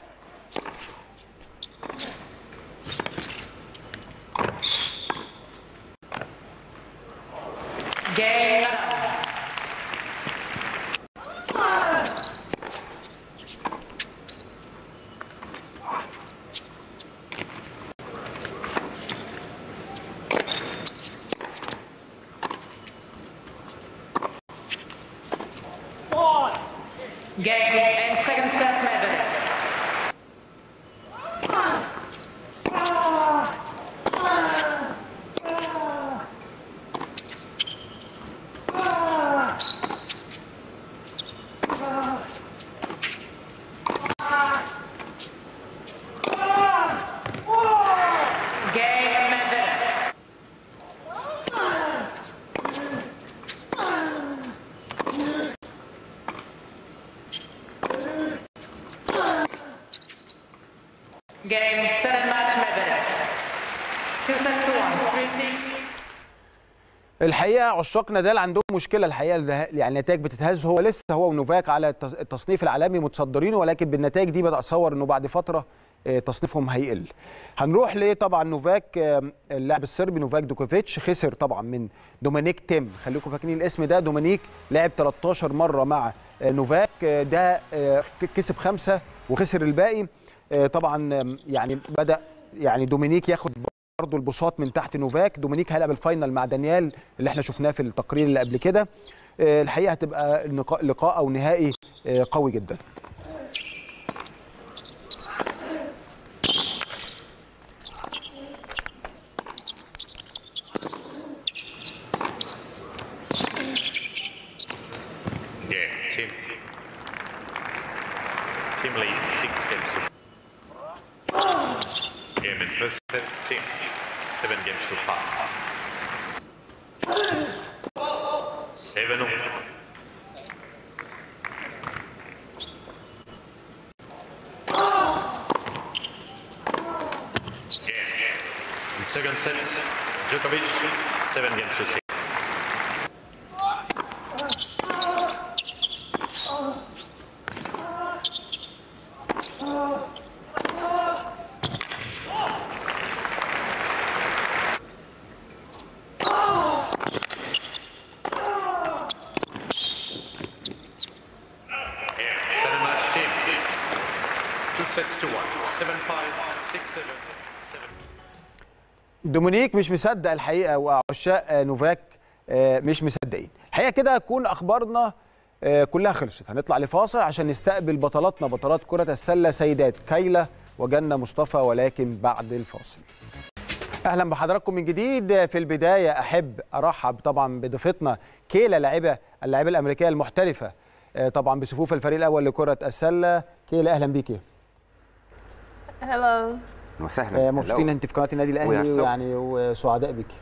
Game. Game and second set Medvedev. Game Medvedev. Game, set and match Medvedev. Two sets to one, 3-6. الحقيقه عشاق نادال عندهم مشكله الحقيقه ده- يعني النتائج بتتهز هو لسه هو ونوفاك على التص- التصنيف العالمي متصدرين ولكن بالنتائج دي بدا اتصور انه بعد فتره آه، تصنيفهم هيقل هنروح ليه طبعا نوفاك آه، اللاعب الصربي نوفاك دوكوفيتش خسر طبعا من دومينيك تيم خليكم فاكرين الاسم ده دومينيك لعب 13 مره مع آه، نوفاك آه، ده آه، كسب خمسه وخسر الباقي آه، طبعا آم، يعني بدا يعني دومينيك ياخد برضه البساط من تحت نوفاك دومينيك هيلعب الفاينل مع دانيال اللي احنا شفناه في التقرير اللي قبل كده آه، الحقيقه هتبقى لقاء لقاء او نهائي آه، قوي جدا Yeah, Tim. Tim leads six games to Game in first set, Tim. Seven games to five. Seven all. Yeah. In second set, Djokovic, seven games to six. Yeah, seven match Tim. Two sets to one. Seven five, six seven, seven. دومينيك مش مصدق الحقيقه وعشاق آه، نوفاك آه، مش مصدقين الحقيقه كده هتكون اخبارنا آه، كلها خلصت هنطلع لفاصل عشان نستقبل بطلاتنا بطلات كره السله سيدات كايلا وجنة مصطفى ولكن بعد الفاصل اهلا بحضراتكم من جديد في البدايه احب ارحب طبعا بضيفتنا كيلا لاعبه اللاعبه الامريكيه المحترفه آه، طبعا بصفوف الفريق الاول لكره السله كيلا اهلا بيكي Hello. وسهلا آه، مبسوطين انت في قناه النادي الاهلي ويحسب. ويعني وسعداء بيكي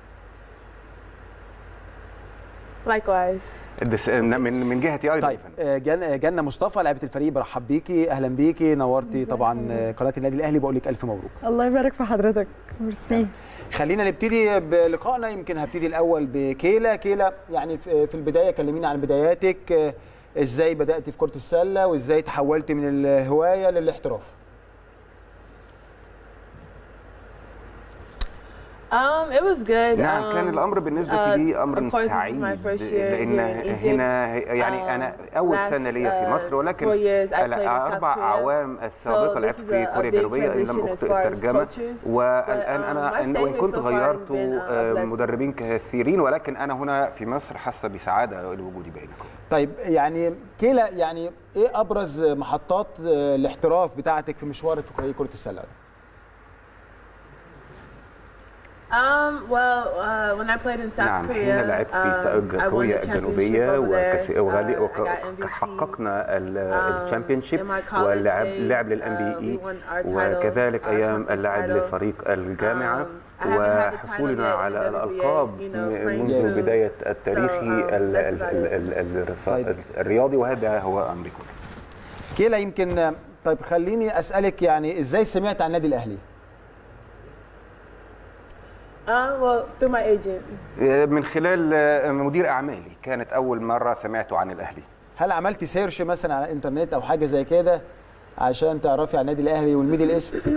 Likewise. بس من من جهتي ايضا طيب آه، جن- آه، جنة مصطفى لاعبة الفريق برحب بيكي اهلا بيكي نورتي طبعا آه، قناة النادي الاهلي بقول لك الف مبروك الله يبارك في حضرتك ميرسي خلينا نبتدي بلقائنا يمكن هبتدي الاول بكيلا كيلا يعني في في البدايه كلمينا عن بداياتك آه، ازاي بدات في كره السله وازاي تحولت من الهوايه للاحتراف Um, it was good. نعم كان Um, الامر بالنسبه uh, لي of امر course, this is سعيد my first year لان here in Egypt. هنا يعني انا اول Um, سنه last, ليا في uh, مصر ولكن four years I played in الاربع South Korea. اعوام السابقه So لعبت this is في a- a كوريا big الجنوبيه ان لم transition as اخطئ far as الترجمه coaches. والان But, um, انا my إن stay وان here كنت so far has غيرت been, uh, a آه، blessing. مدربين كثيرين ولكن انا هنا في مصر حاسه بسعاده لوجودي بينكم طيب يعني كيلا يعني ايه ابرز محطات آه، الاحتراف بتاعتك في مشوارك في فريق كره السله Um, well, uh, when I played in South نعم Korea, حين لعبت في um, I won كوريا the الجنوبية championship over وكس... there. وغالي... Uh, وك... I got MVP. حققنا Um, الشامبيونشيب in my college واللعب days, لعب uh, للان بي we اي won our title, وكذلك our ايام conference اللعب title. لفريق الجامعه Um, I haven't had the title وحصولنا yet in على the WBA, الالقاب you know, م- playing منذ soon. بدايه التاريخ So, um, ال- ال- that's about ال- ال- الرصا- طيب. الرياضي وهذا هو امري كله كيلا يمكن آه، طيب خليني اسالك يعني ازاي سمعت عن النادي الاهلي Uh, well, through my agent. من خلال مدير اعمالي كانت اول مره سمعت عن الاهلي هل عملتي سيرش مثلا على الانترنت او حاجه زي كده عشان تعرفي عن النادي الاهلي والميدل ايست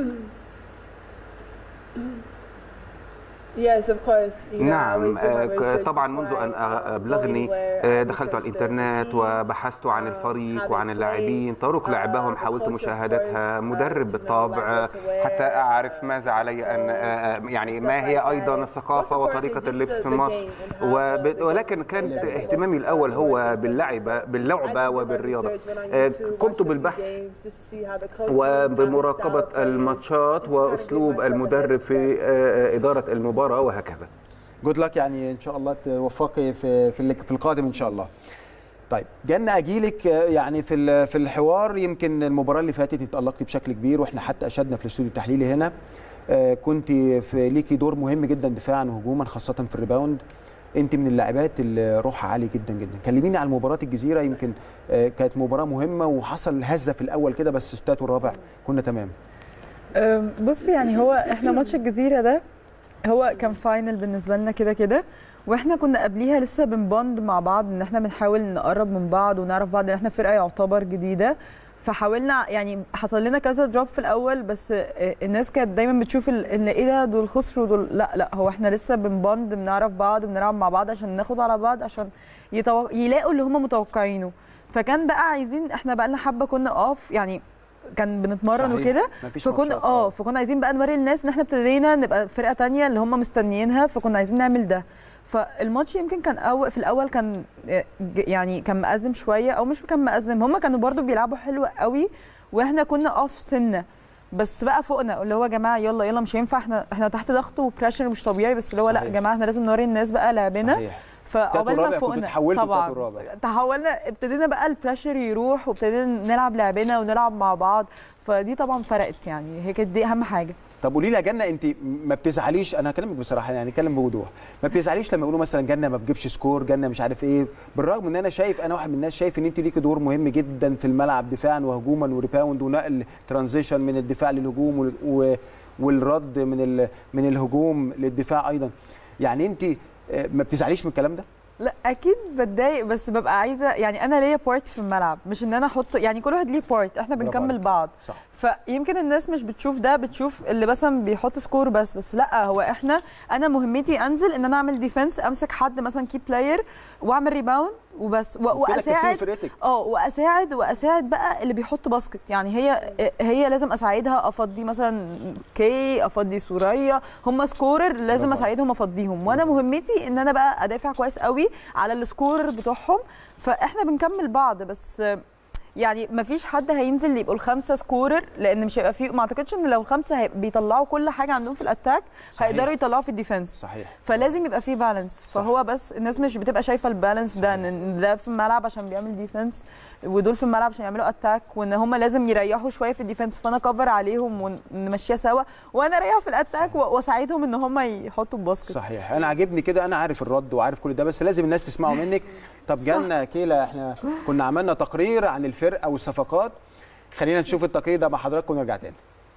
Yes, of course. You know, I نعم always do my آه، research طبعا before منذ ان I, uh, ابلغني go anywhere. آه، I دخلت على research the الانترنت team, وبحثت عن um, الفريق how وعن they اللاعبين play, طرق uh, لعبهم the حاولت culture, of مشاهدتها course, مدرب uh, to know بالطبع like what to wear, حتى اعرف ماذا علي ان so آه، يعني stuff ما هي like that. ايضا Most الثقافه importantly, وطريقه just اللبس the- في the مصر game and how وب- the- the game ولكن is played. كانت That's what اهتمامي was, uh, الاول هو doing the باللعبه research. I باللعبه did my وبالرياضه research, went on آه، YouTube, قمت watched a few بالبحث games just to see how the coaches, how the وبمراقبة style of players, الماتشات just to kind of give وأسلوب myself a head المدرب في start. آه، إدارة المباراة وهكذا جود لك يعني ان شاء الله توفقي في في ال- في القادم ان شاء الله طيب جنة اجيلك آه، يعني في ال- في الحوار يمكن المباراه اللي فاتت انت تالقتي بشكل كبير واحنا حتى اشدنا في الاستوديو التحليلي هنا آه، كنت في ليكي دور مهم جدا دفاعا وهجوما خاصه في الريباوند انت من اللاعبات اللي روحها عالي جدا جدا كلميني عن مباراه الجزيره يمكن آه، كانت مباراه مهمه وحصل هزه في الاول كده بس في الثالث والرابع كنا تمام أم، بص يعني هو احنا ماتش الجزيره ده هو كان فاينل بالنسبه لنا كده كده واحنا كنا قبليها لسه بنبوند مع بعض ان احنا بنحاول نقرب من بعض ونعرف بعض ان احنا فرقه يعتبر جديده فحاولنا يعني حصل لنا كذا دروب في الاول بس آه، الناس كانت دايما بتشوف ال- ان ايه ده دول خسروا دول لا لا هو احنا لسه بنبوند بنعرف بعض بنلعب مع بعض عشان ناخد على بعض عشان يتو... يلاقوا اللي هم متوقعينه فكان بقى عايزين احنا بقى لنا حبه كنا اوف يعني كان بنتمرن صحيح. وكده مفيش فكنا ماتشات، اه فكنا عايزين بقى نوري الناس ان احنا ابتدينا نبقى فرقه تانية اللي هم مستنيينها فكنا عايزين نعمل ده فالماتش يمكن كان أول في الاول كان آه، ج- يعني كان مأزم شويه او مش كان مأزم هم كانوا برضو بيلعبوا حلو قوي واحنا كنا اوف سنه بس بقى فوقنا اللي هو يا جماعه يلا يلا مش هينفع احنا احنا تحت ضغط وبريشر مش طبيعي بس اللي هو لا يا صحيح. جماعه احنا لازم نوري الناس بقى لعبنا صحيح فعقبال الرابع ما كنتوا فوقنا اتحولتوا طبعا التاتو الرابع. تحولنا ابتدينا بقى البريشر يروح وابتدينا نلعب لعبنا ونلعب مع بعض فدي طبعا فرقت يعني هي كانت دي اهم حاجه طب قولي لي يا جنه انت ما بتزعليش انا هكلمك بصراحه يعني اتكلم بوضوح ما بتزعليش لما يقولوا مثلا جنه ما بتجيبش سكور جنه مش عارف ايه بالرغم ان انا شايف انا واحد من الناس شايف ان انت ليكي دور مهم جدا في الملعب دفاعا وهجوما وريباوند ونقل ترانزيشن من الدفاع للهجوم وال- و- والرد من ال- من الهجوم للدفاع ايضا يعني انت آه، ما بتزعليش من الكلام ده لا اكيد بتضايق بس ببقى عايزه يعني انا ليا بارت في الملعب مش ان انا احط يعني كل واحد ليه بارت احنا برافو بنكمل عليك. بعض صح فيمكن الناس مش بتشوف ده بتشوف اللي مثلا بيحط سكور بس بس لا هو احنا انا مهمتي انزل ان انا اعمل ديفense امسك حد مثلا كي بلاير واعمل ريباوند وبس و- كده كسبي واساعد فرقتك اه واساعد واساعد بقى اللي بيحط باسكت يعني هي هي لازم اساعدها افضي مثلا كي افضي سوريا هم سكورر لازم برافو اساعدهم افضيهم وانا مهمتي ان انا بقى ادافع كويس قوي على السكور بتوعهم فاحنا بنكمل بعض بس يعني ما فيش حد هينزل يبقوا الخمسه سكورر لان مش هيبقى فيه ما اعتقدش ان لو الخمسه هي- بيطلعوا كل حاجه عندهم في الاتاك صحيح. هيقدروا يطلعوا في الديفense صحيح فلازم يبقى فيه بالانس فهو بس الناس مش بتبقى شايفه البالانس ده ان ده في الملعب عشان بيعمل ديفense ودول في الملعب عشان يعملوا اتاك وان هم لازم يريحوا شويه في الديفنس فانا كفر عليهم ونمشيها سوا وانا اريح في الاتاك و- واساعدهم ان هم يحطوا الباسكت صحيح انا عاجبني كده انا عارف الرد وعارف كل ده بس لازم الناس تسمعه منك طب جالنا كيلا احنا كنا عملنا تقرير عن الفرقه والصفقات خلينا نشوف التقرير ده مع حضراتكم ونرجع تاني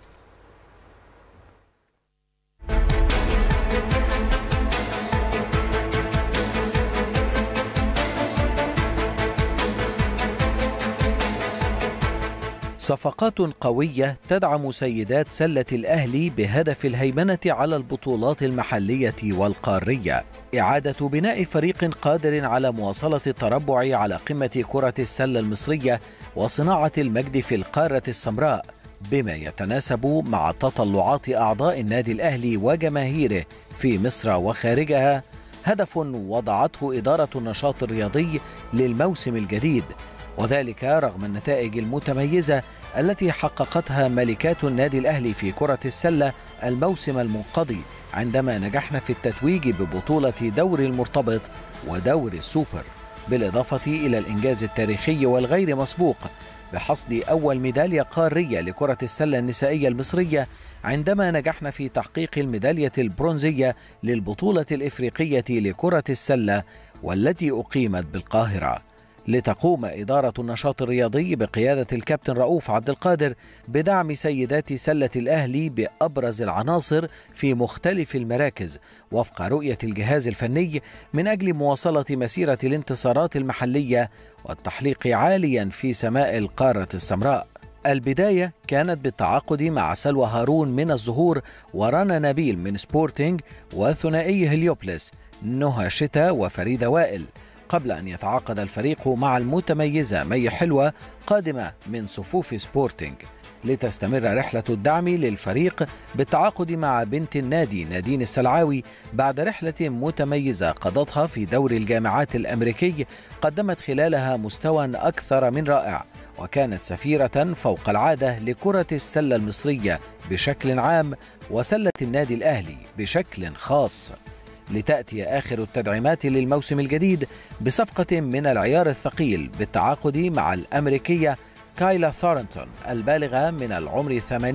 صفقات قوية تدعم سيدات سلة الأهلي بهدف الهيمنة على البطولات المحلية والقارية. إعادة بناء فريق قادر على مواصلة التربع على قمة كرة السلة المصرية وصناعة المجد في القارة السمراء بما يتناسب مع تطلعات أعضاء النادي الأهلي وجماهيره في مصر وخارجها هدف وضعته إدارة النشاط الرياضي للموسم الجديد وذلك رغم النتائج المتميزة التي حققتها ملكات النادي الأهلي في كرة السلة الموسم المنقضي عندما نجحنا في التتويج ببطولة دوري المرتبط ودوري السوبر بالإضافة إلى الإنجاز التاريخي والغير مسبوق بحصد أول ميدالية قارية لكرة السلة النسائية المصرية عندما نجحنا في تحقيق الميدالية البرونزية للبطولة الإفريقية لكرة السلة والتي أقيمت بالقاهرة لتقوم إدارة النشاط الرياضي بقيادة الكابتن رؤوف عبد القادر بدعم سيدات سلة الأهلي بأبرز العناصر في مختلف المراكز وفق رؤية الجهاز الفني من أجل مواصلة مسيرة الانتصارات المحلية والتحليق عاليا في سماء القارة السمراء البداية كانت بالتعاقد مع سلوى هارون من الزهور ورنا نبيل من سبورتينج وثنائي هليوبلس نهى شتا وفريدة وائل قبل أن يتعاقد الفريق مع المتميزة مي حلوة قادمة من صفوف سبورتينج لتستمر رحلة الدعم للفريق بالتعاقد مع بنت النادي نادين السلعاوي بعد رحلة متميزة قضتها في دوري الجامعات الأمريكي قدمت خلالها مستوى أكثر من رائع وكانت سفيرة فوق العادة لكرة السلة المصرية بشكل عام وسلة النادي الأهلي بشكل خاص لتأتي آخر التدعيمات للموسم الجديد بصفقة من العيار الثقيل بالتعاقد مع الأمريكية كايلا ثورنتون البالغة من العمر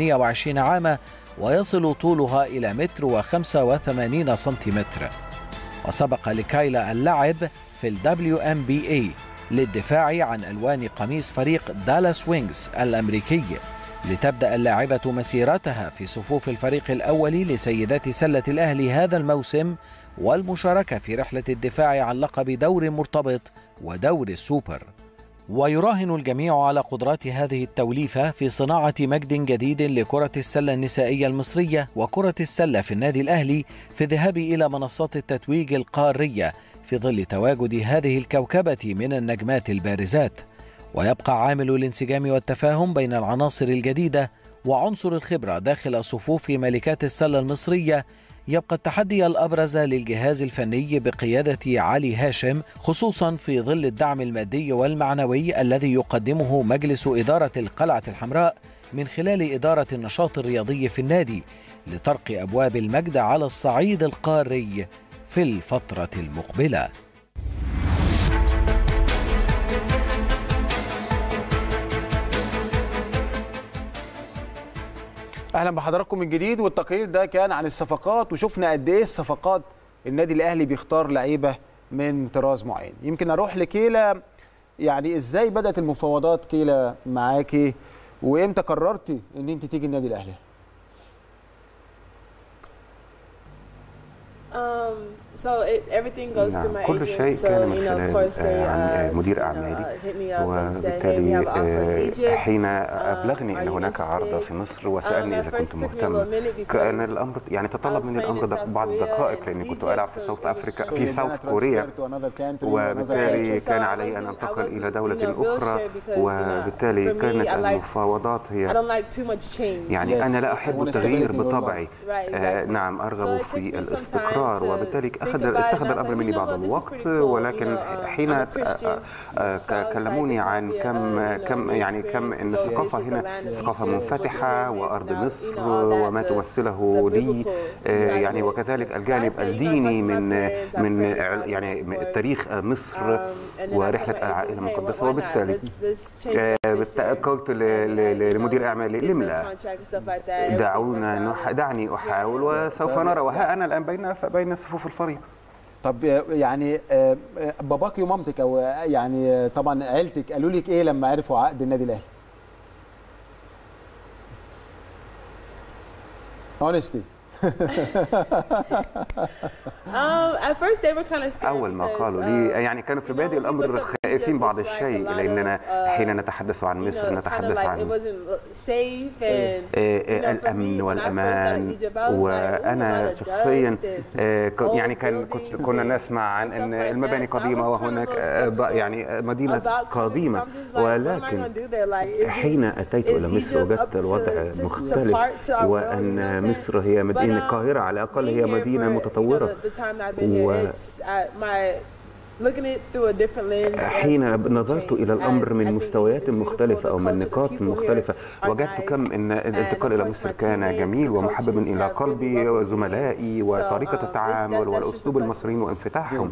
28 عاما ويصل طولها إلى متر وخمسة وثمانين سنتيمتر وسبق لكايلا اللعب في ال WNBA للدفاع عن ألوان قميص فريق دالاس وينجز الأمريكي لتبدأ اللاعبة مسيرتها في صفوف الفريق الأول لسيدات سلة الأهلي هذا الموسم والمشاركة في رحلة الدفاع عن لقب دور مرتبط ودور السوبر ويراهن الجميع على قدرات هذه التوليفة في صناعة مجد جديد لكرة السلة النسائية المصرية وكرة السلة في النادي الأهلي في الذهاب إلى منصات التتويج القارية في ظل تواجد هذه الكوكبة من النجمات البارزات ويبقى عامل الانسجام والتفاهم بين العناصر الجديدة وعنصر الخبرة داخل صفوف ملكات السلة المصرية يبقى التحدي الأبرز للجهاز الفني بقيادة علي هاشم خصوصا في ظل الدعم المادي والمعنوي الذي يقدمه مجلس إدارة القلعة الحمراء من خلال إدارة النشاط الرياضي في النادي لطرق أبواب المجد على الصعيد القاري في الفترة المقبلة اهلا بحضراتكم من جديد والتقرير ده كان عن الصفقات وشفنا قد ايه الصفقات النادي الاهلي بيختار لعيبه من طراز معين يمكن اروح لكيلا يعني ازاي بدات المفاوضات كيلا معاكي وامتى قررتي ان انت تيجي النادي الاهلي Um, so it, everything goes نعم، through my كل agent. شيء so كان من you know, of خلال course they آه، uh, مدير you know, أعمالي hit me up and said, hey, we وبالتالي have an offer in آه، Egypt. حين are أبلغني you أن هناك عرض interested? في مصر وسألني Um, at إذا first كنت it took me a مهتم little minute because كان الأمر يعني I تطلب was مني playing الأمر in دق- South بعض Korea الدقائق and لأني كنت Egypt, ألعب في so ساوث it was أفريقيا short. في So then I ساوث transferred كوريا to another country, another وبالتالي So كان I علي أن wasn't- I أنتقل wasn't, إلى you دولة know, real أخرى sure because, you know, وبالتالي for me, كانت I like- المفاوضات I هي don't like too much change. يعني Yes. أنا لا I أحب want التغيير stability in your بطبعي Right, آه، exactly. نعم So أرغب it took me في some time الاستقرار to وبالتالي think أخذ about it. اتخذ And I was الأمر like, مني you know بعض what, this is الوقت pretty cool. ولكن You know, um, حين I'm a آه، Christian. آه، So I was like, كلموني this might عن be a, كم uh, you know, كم new يعني كم experience ان to go الثقافه visit the هنا land of ثقافه Egypt, منفتحه what the وارض pyramids, now, مصر you know, all that, وما the- تمثله the لي biblical آه، side يعني of it. وكذلك So I الجانب said, you know, I الديني talked to my من parents, I من prayed about it, يعني of course. تاريخ مصر Um, and then I told ورحله my agent, العائله hey, المقدسه why not? وبالتالي Let's- let's change آه، it this بالت- year. قلت ل- And ل- then, you know, لمدير اعمالي get the لم لا contract and stuff like that. Everything دعونا worked out نح... and دعني احاول وسوف نرى وها انا الان بين بين صفوف الفريق طب يعني آه، آه، باباكي ومامتك او آه، يعني آه، طبعا عيلتك قالوا لك ايه لما عرفوا عقد النادي الاهلي؟ Honesty. Um, at first they were kind of scared اول ما because, قالوا لي uh, يعني كانوا في you know, بادئ when you الامر look up خائفين Egypt, بعض it's like a الشيء lot of, لاننا uh, حين نتحدث عن you مصر know, kind of نتحدث like it عن wasn't safe and آه، you know, for الامن me, when I first got to والامان Egypt, I was like, ooh, a وانا lot of شخصيا dust and آه، ك- يعني old كان كنت buildings كنا and نسمع عن ان stuff like المباني that. So I قديمه was kind of وهناك a little آه، ب- skeptical يعني مدينه about coming. قديمه So I'm just like, what am I ولكن gonna do there? Like, is it- حين اتيت is الى مصر Egypt up وجدت to- الوضع to- to مختلف part to our world, you know وان what I'm مصر هي But, مدينه um, القاهره على الاقل هي being here مدينه for, you know, متطوره the- the time that I've been و- here, it's, uh, my looking at it through a different lens. has حين completely نظرت changed. الى الامر I- I من think مستويات Egypt is beautiful. مختلفه او The من culture, the نقاط people here مختلفه are وجدت nice. كم ان الانتقال And الى of course مصر my كان teammates, جميل the ومحبب coaches الى have really قلبي welcomed me. وزملائي So, وطريقه um, this- التعامل that- that's just a والاسلوب blessing. المصريين وانفتاحهم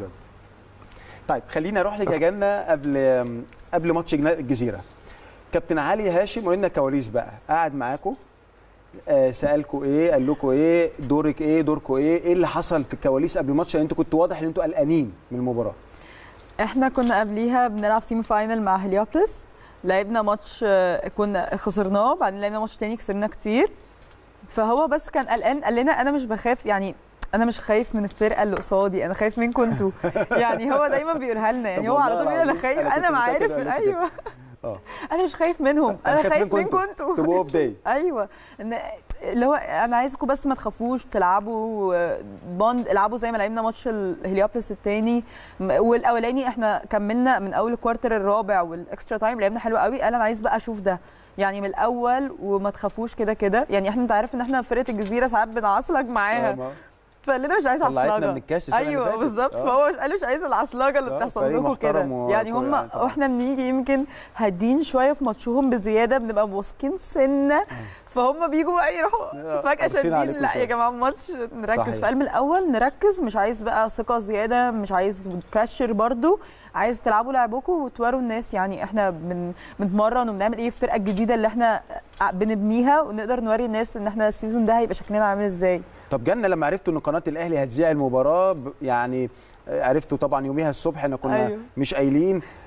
طيب خليني اروح لك يا جنه قبل قبل ماتش جنا- الجزيره كابتن علي هاشم قول لنا كواليس بقى قعد معاكم آه سالكوا ايه قال لكم ايه دورك ايه دوركم ايه ايه اللي حصل في الكواليس قبل الماتش لان انتوا كنتوا واضح ان انتوا قلقانين من المباراه احنا كنا قبليها بنلعب سيمي فاينل مع هليوبلس لعبنا ماتش آه، كنا خسرناه بعدين لعبنا ماتش تاني كسبنا كتير فهو بس كان قلقان قال لنا انا مش بخاف يعني انا مش خايف من الفرقه اللي قصادي انا خايف منكم انتوا يعني هو دايما بيقولها لنا يعني طب هو على والله طول بيقول انا العظيم خايف أنا كنت انا عارف متأكد إنه كده. ايوه اه انا مش خايف منهم انا خايف منكم انتوا تبقوا اوف داي ايوه إن- اللي هو انا عايزكم بس ما تخافوش تلعبوا آه، بوند العبوا زي ما لعبنا ماتش الهليوبلس الثاني والاولاني احنا كملنا من اول الكوارتر الرابع والاكسترا تايم لعبنا حلو قوي قال انا عايز بقى اشوف ده يعني من الاول وما تخافوش كده كده يعني احنا انت عارف ان احنا فرقه الجزيره ساعات بنعصلك معاها فقال لنا مش عايز طلعتنا عصلجه من الكاس السنة اللي ايوه فاتت. بالظبط آه. فهو مش قال مش عايز العصلجه اللي آه، بتحصل فريق لكم كده محترم و- يعني هم يعني طبعا. واحنا بنيجي يمكن هادين شويه في ماتشهم بزياده بنبقى واثقين سنه فهم بيجوا بقى يروحوا آه، فجاه قارصين شادين عليكم لا شوية. يا جماعه الماتش نركز صحيح. في قلب الاول نركز مش عايز بقى ثقه زياده مش عايز بريشر برضو عايز تلعبوا لعبكم وتوروا الناس يعني احنا بن بنتمرن وبنعمل ايه في الفرقه الجديده اللي احنا بنبنيها ونقدر نوري الناس ان احنا السيزون ده هيبقى شكلنا عامل ازاي طب جنة لما عرفتوا ان قناه الاهلي هتذيع المباراه ب- يعني آه، عرفتوا طبعا يوميها الصبح ان كنا أيوه. مش قايلين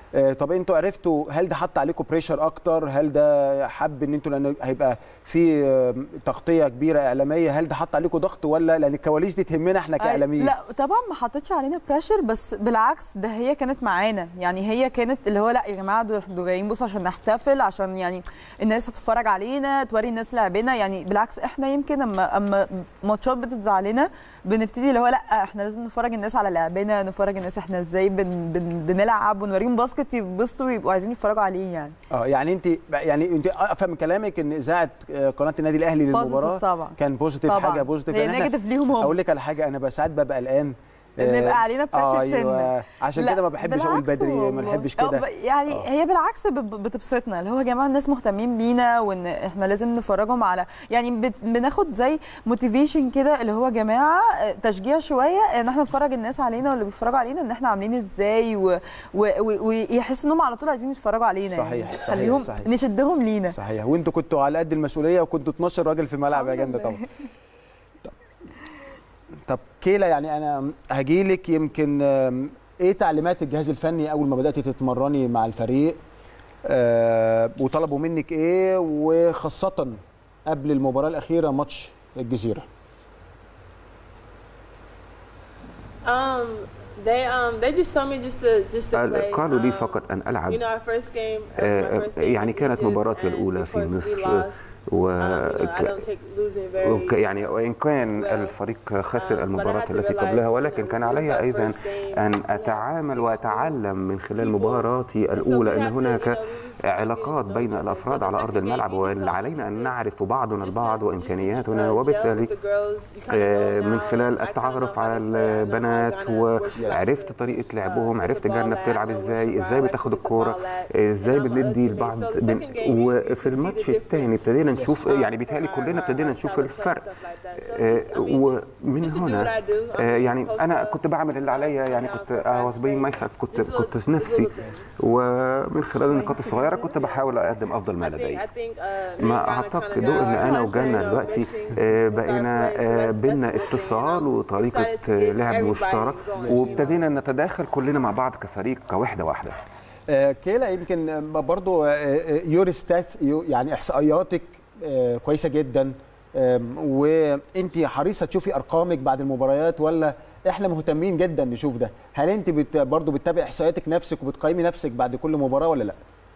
آه، طب انتوا عرفتوا هل ده حط عليكم بريشر اكتر هل ده حب ان انتوا لان هيبقى في آه، تغطيه كبيره اعلاميه هل ده حط عليكم ضغط ولا لان الكواليس دي تهمنا احنا كاعلاميين لا طبعا ما حطتش علينا بريشر بس بالعكس ده هي كانت معانا يعني هي كانت اللي هو لا يا جماعه دول دول جايين بصوا عشان نحتفل عشان يعني الناس هتتفرج علينا توري الناس لعبنا يعني بالعكس احنا يمكن اما اما ماتشات بتتذاع لنا بنبتدي اللي هو لا احنا لازم نفرج الناس على لعبنا نفرج الناس احنا ازاي بن بن بنلعب ونوريهم باسكت يبسطوا ويبقوا عايزين يتفرجوا عليه يعني اه يعني انت يعني انت افهم من كلامك ان اذاعه آه، قناه النادي الاهلي للمباراه طبعا كان بوزيتيف طبعا حاجه بوزيتيف هي يعني إحنا- نيجاتيف ليهم هم اقول لك على حاجه انا بقى ساعات ببقى قلقان آه، بنبقى علينا pressure ايوه سنة. عشان لا، كده ما بحبش اقول بالعكس بدري ما والله. بحبش أه، كده ب- يعني آه. هي بالعكس ب- ب- بتبسطنا اللي هو يا جماعه الناس مهتمين بينا وان احنا لازم نفرجهم على يعني بت- بناخد زي موتيفيشن كده اللي هو يا جماعه آه، تشجيع شويه ان احنا نفرج الناس علينا واللي بيتفرجوا علينا ان احنا عاملين ازاي و- و- و- ويحسوا انهم على طول عايزين يتفرجوا علينا صحيح، يعني صحيح، خليهم صحيح. نشدهم لينا صحيح وانتوا كنتوا على قد المسؤوليه وكنتوا 12 راجل في الملعب يا الحمد جنده لله. طبعا طب- طب كيلا يعني انا هجيلك يمكن آم، ايه تعليمات الجهاز الفني اول ما بداتي تتمرني مع الفريق آه وطلبوا منك ايه وخاصه قبل المباراه الاخيره ماتش الجزيره Um, they um they just told me just to just to play. قالوا لي um, فقط أن ألعب You know, our first game. uh, آه، my first game يعني in كانت Egypt, مباراتي and الأولى of في course we مصر lost. و Um, you know, I don't take losing very. وك- يعني وإن كان well. الفريق خسر Um, but I المباراة had to التي realize, قبلها you ولكن know, كان it was علي our أيضا first game. أن We had أتعامل six وأتعلم من خلال people. مباراتي And so we الأولى أن have to, هناك you know, we was علاقات getting to know بين each other. الأفراد So the على أرض second game, الملعب we just واللي felt علينا أن just to- نعرف بعضنا just to- البعض just to, وإمكانياتنا uh, gel وبالتالي with the girls. You kinda آه، know من now, خلال I kinda know التعرف how to على play. I know how البنات Ghana- where she وعرفت likes to, طريقة uh, لعبهم pick عرفت the ball جنة at, بتلعب know where ازاي she ازاي likes to بتاخد get the الكورة ball at. ازاي And I'm a بندي teammate. لبعض So the بن- second game, you- you وفي could see the الماتش الثاني difference. ابتدينا نشوف Um, يعني بيتهيألي from كلنا our- ابتدينا our نشوف style of play, الفرق stuff like that. So آه، just- I mean, just- ومن just to do هنا what I do. I'm آه، يعني post انا up, كنت بعمل اللي عليا يعني down كنت for I was fast being break. myself كنت Just little- كنت just نفسي little things. ومن خلال النقاط الصغيرة كنت بحاول أقدم أفضل ما I think- لدي I think, uh, me ما and Ghana اعتقد kinda got ان our انا content, وجانا you know, دلوقتي meshing آه، with our بقينا plays, so آه، that's- بينا that's a good thing, and اتصال I'm وطريقه excited to آه، get لعب everybody مشترك going, you know. وابتدينا نتداخل كلنا مع بعض كفريق كوحده واحده آه، كيلا يمكن آه، برضو يور ستات يعني احصائياتك آه، كويسه جدا آم، وانت حريصه تشوفي ارقامك بعد المباريات ولا احنا مهتمين جدا نشوف ده هل انت بت برضو بتتابعي احصائياتك نفسك وبتقيمي نفسك بعد كل مباراه ولا لا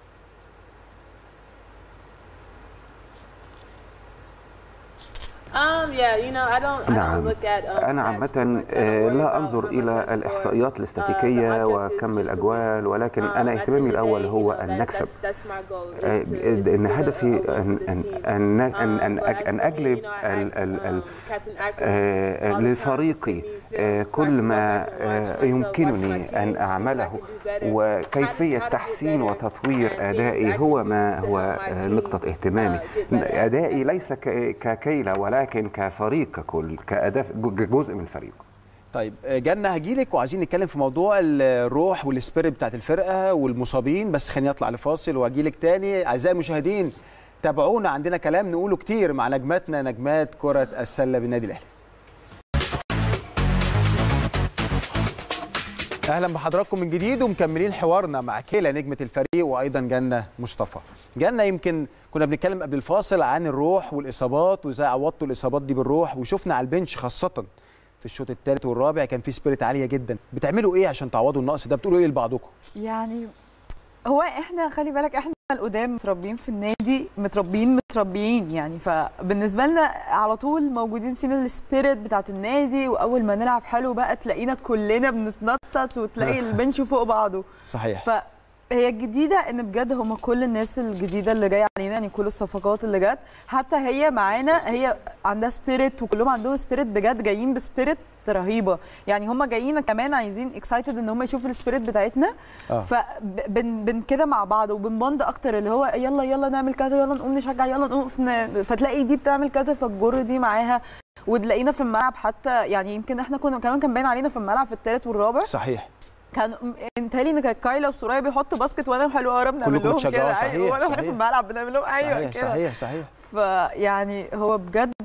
Um, yeah, you know, I don't, I نعم. don't look at um, انا stats too عامه much. I don't آه، worry لا about انظر how much الى I score. الاحصائيات Uh, الاستاتيكيه the objective is وكم just to الاجوال ولكن Um, انا at the اهتمامي end of the الاول day, هو you know, ان that- نكسب that's- that's my goal, آه، is to- is to ان get a- a هدفي win ان for this ان team. ان ان Um, ان, but أج- as أن for me, اجلب you know, I ال asked, ال ال um, Captain Akram آه، all the time to لفريقي see me آه، film, so I كل can go ما back and watch آه، myself, watch my يمكنني team, أن see what I أعمله can do better, وكيفية how to- how to get تحسين better, وتطوير and things أدائي I هو can ما do to هو help my آه، team, نقطة uh, اهتمامي get better. أدائي ليس ك- ككيلة ولكن كفريق ككل كأداء جزء من الفريق طيب آه، جنة هجيلك وعايزين نتكلم في موضوع الروح والسبيريت بتاعت الفرقه والمصابين بس خليني اطلع لفاصل واجيلك تاني اعزائي المشاهدين تابعونا عندنا كلام نقوله كتير مع نجماتنا نجمات كره السله بالنادي الاهلي اهلا بحضراتكم من جديد ومكملين حوارنا مع كيلا نجمه الفريق وايضا جنه مصطفى جنه يمكن كنا بنتكلم قبل الفاصل عن الروح والاصابات وازاي عوضتوا الاصابات دي بالروح وشفنا على البنش خاصه في الشوط الثالث والرابع كان في سبيريت عاليه جدا بتعملوا ايه عشان تعوضوا النقص ده بتقولوا ايه لبعضكم يعني هو احنا خلي بالك احنا القدام متربيين في النادي متربيين متربيين يعني فبالنسبه لنا على طول موجودين فينا السبيريت بتاعت النادي واول ما نلعب حلو بقى تلاقينا كلنا بنتنطط وتلاقي البنش فوق بعضه صحيح فهي الجديده ان بجد هم كل الناس الجديده اللي جايه علينا يعني كل الصفقات اللي جت حتى هي معانا هي عندها سبيريت وكلهم عندهم سبيريت بجد جايين بسبيريت رهيبه يعني هم جايين كمان عايزين اكسايتد ان هم يشوفوا السبيريت بتاعتنا آه. فبن بن كده مع بعض وبنبوند اكتر اللي هو يلا يلا نعمل كذا يلا نقوم نشجع يلا نقف ن... فتلاقي دي بتعمل كذا فتجر دي معاها وتلاقينا في الملعب حتى يعني يمكن احنا كنا كمان كان باين علينا في الملعب في الثالث والرابع صحيح كان انتهي ان كانت كايلا وسوريا بيحطوا باسكت وانا وحلو ورا بنعمل كلكم لهم بتشجعوا، كده صحيح، أيوة، وانا واحنا صحيح. في الملعب بنعمل لهم ايوه صحيح كده صحيح صحيح فيعني هو بجد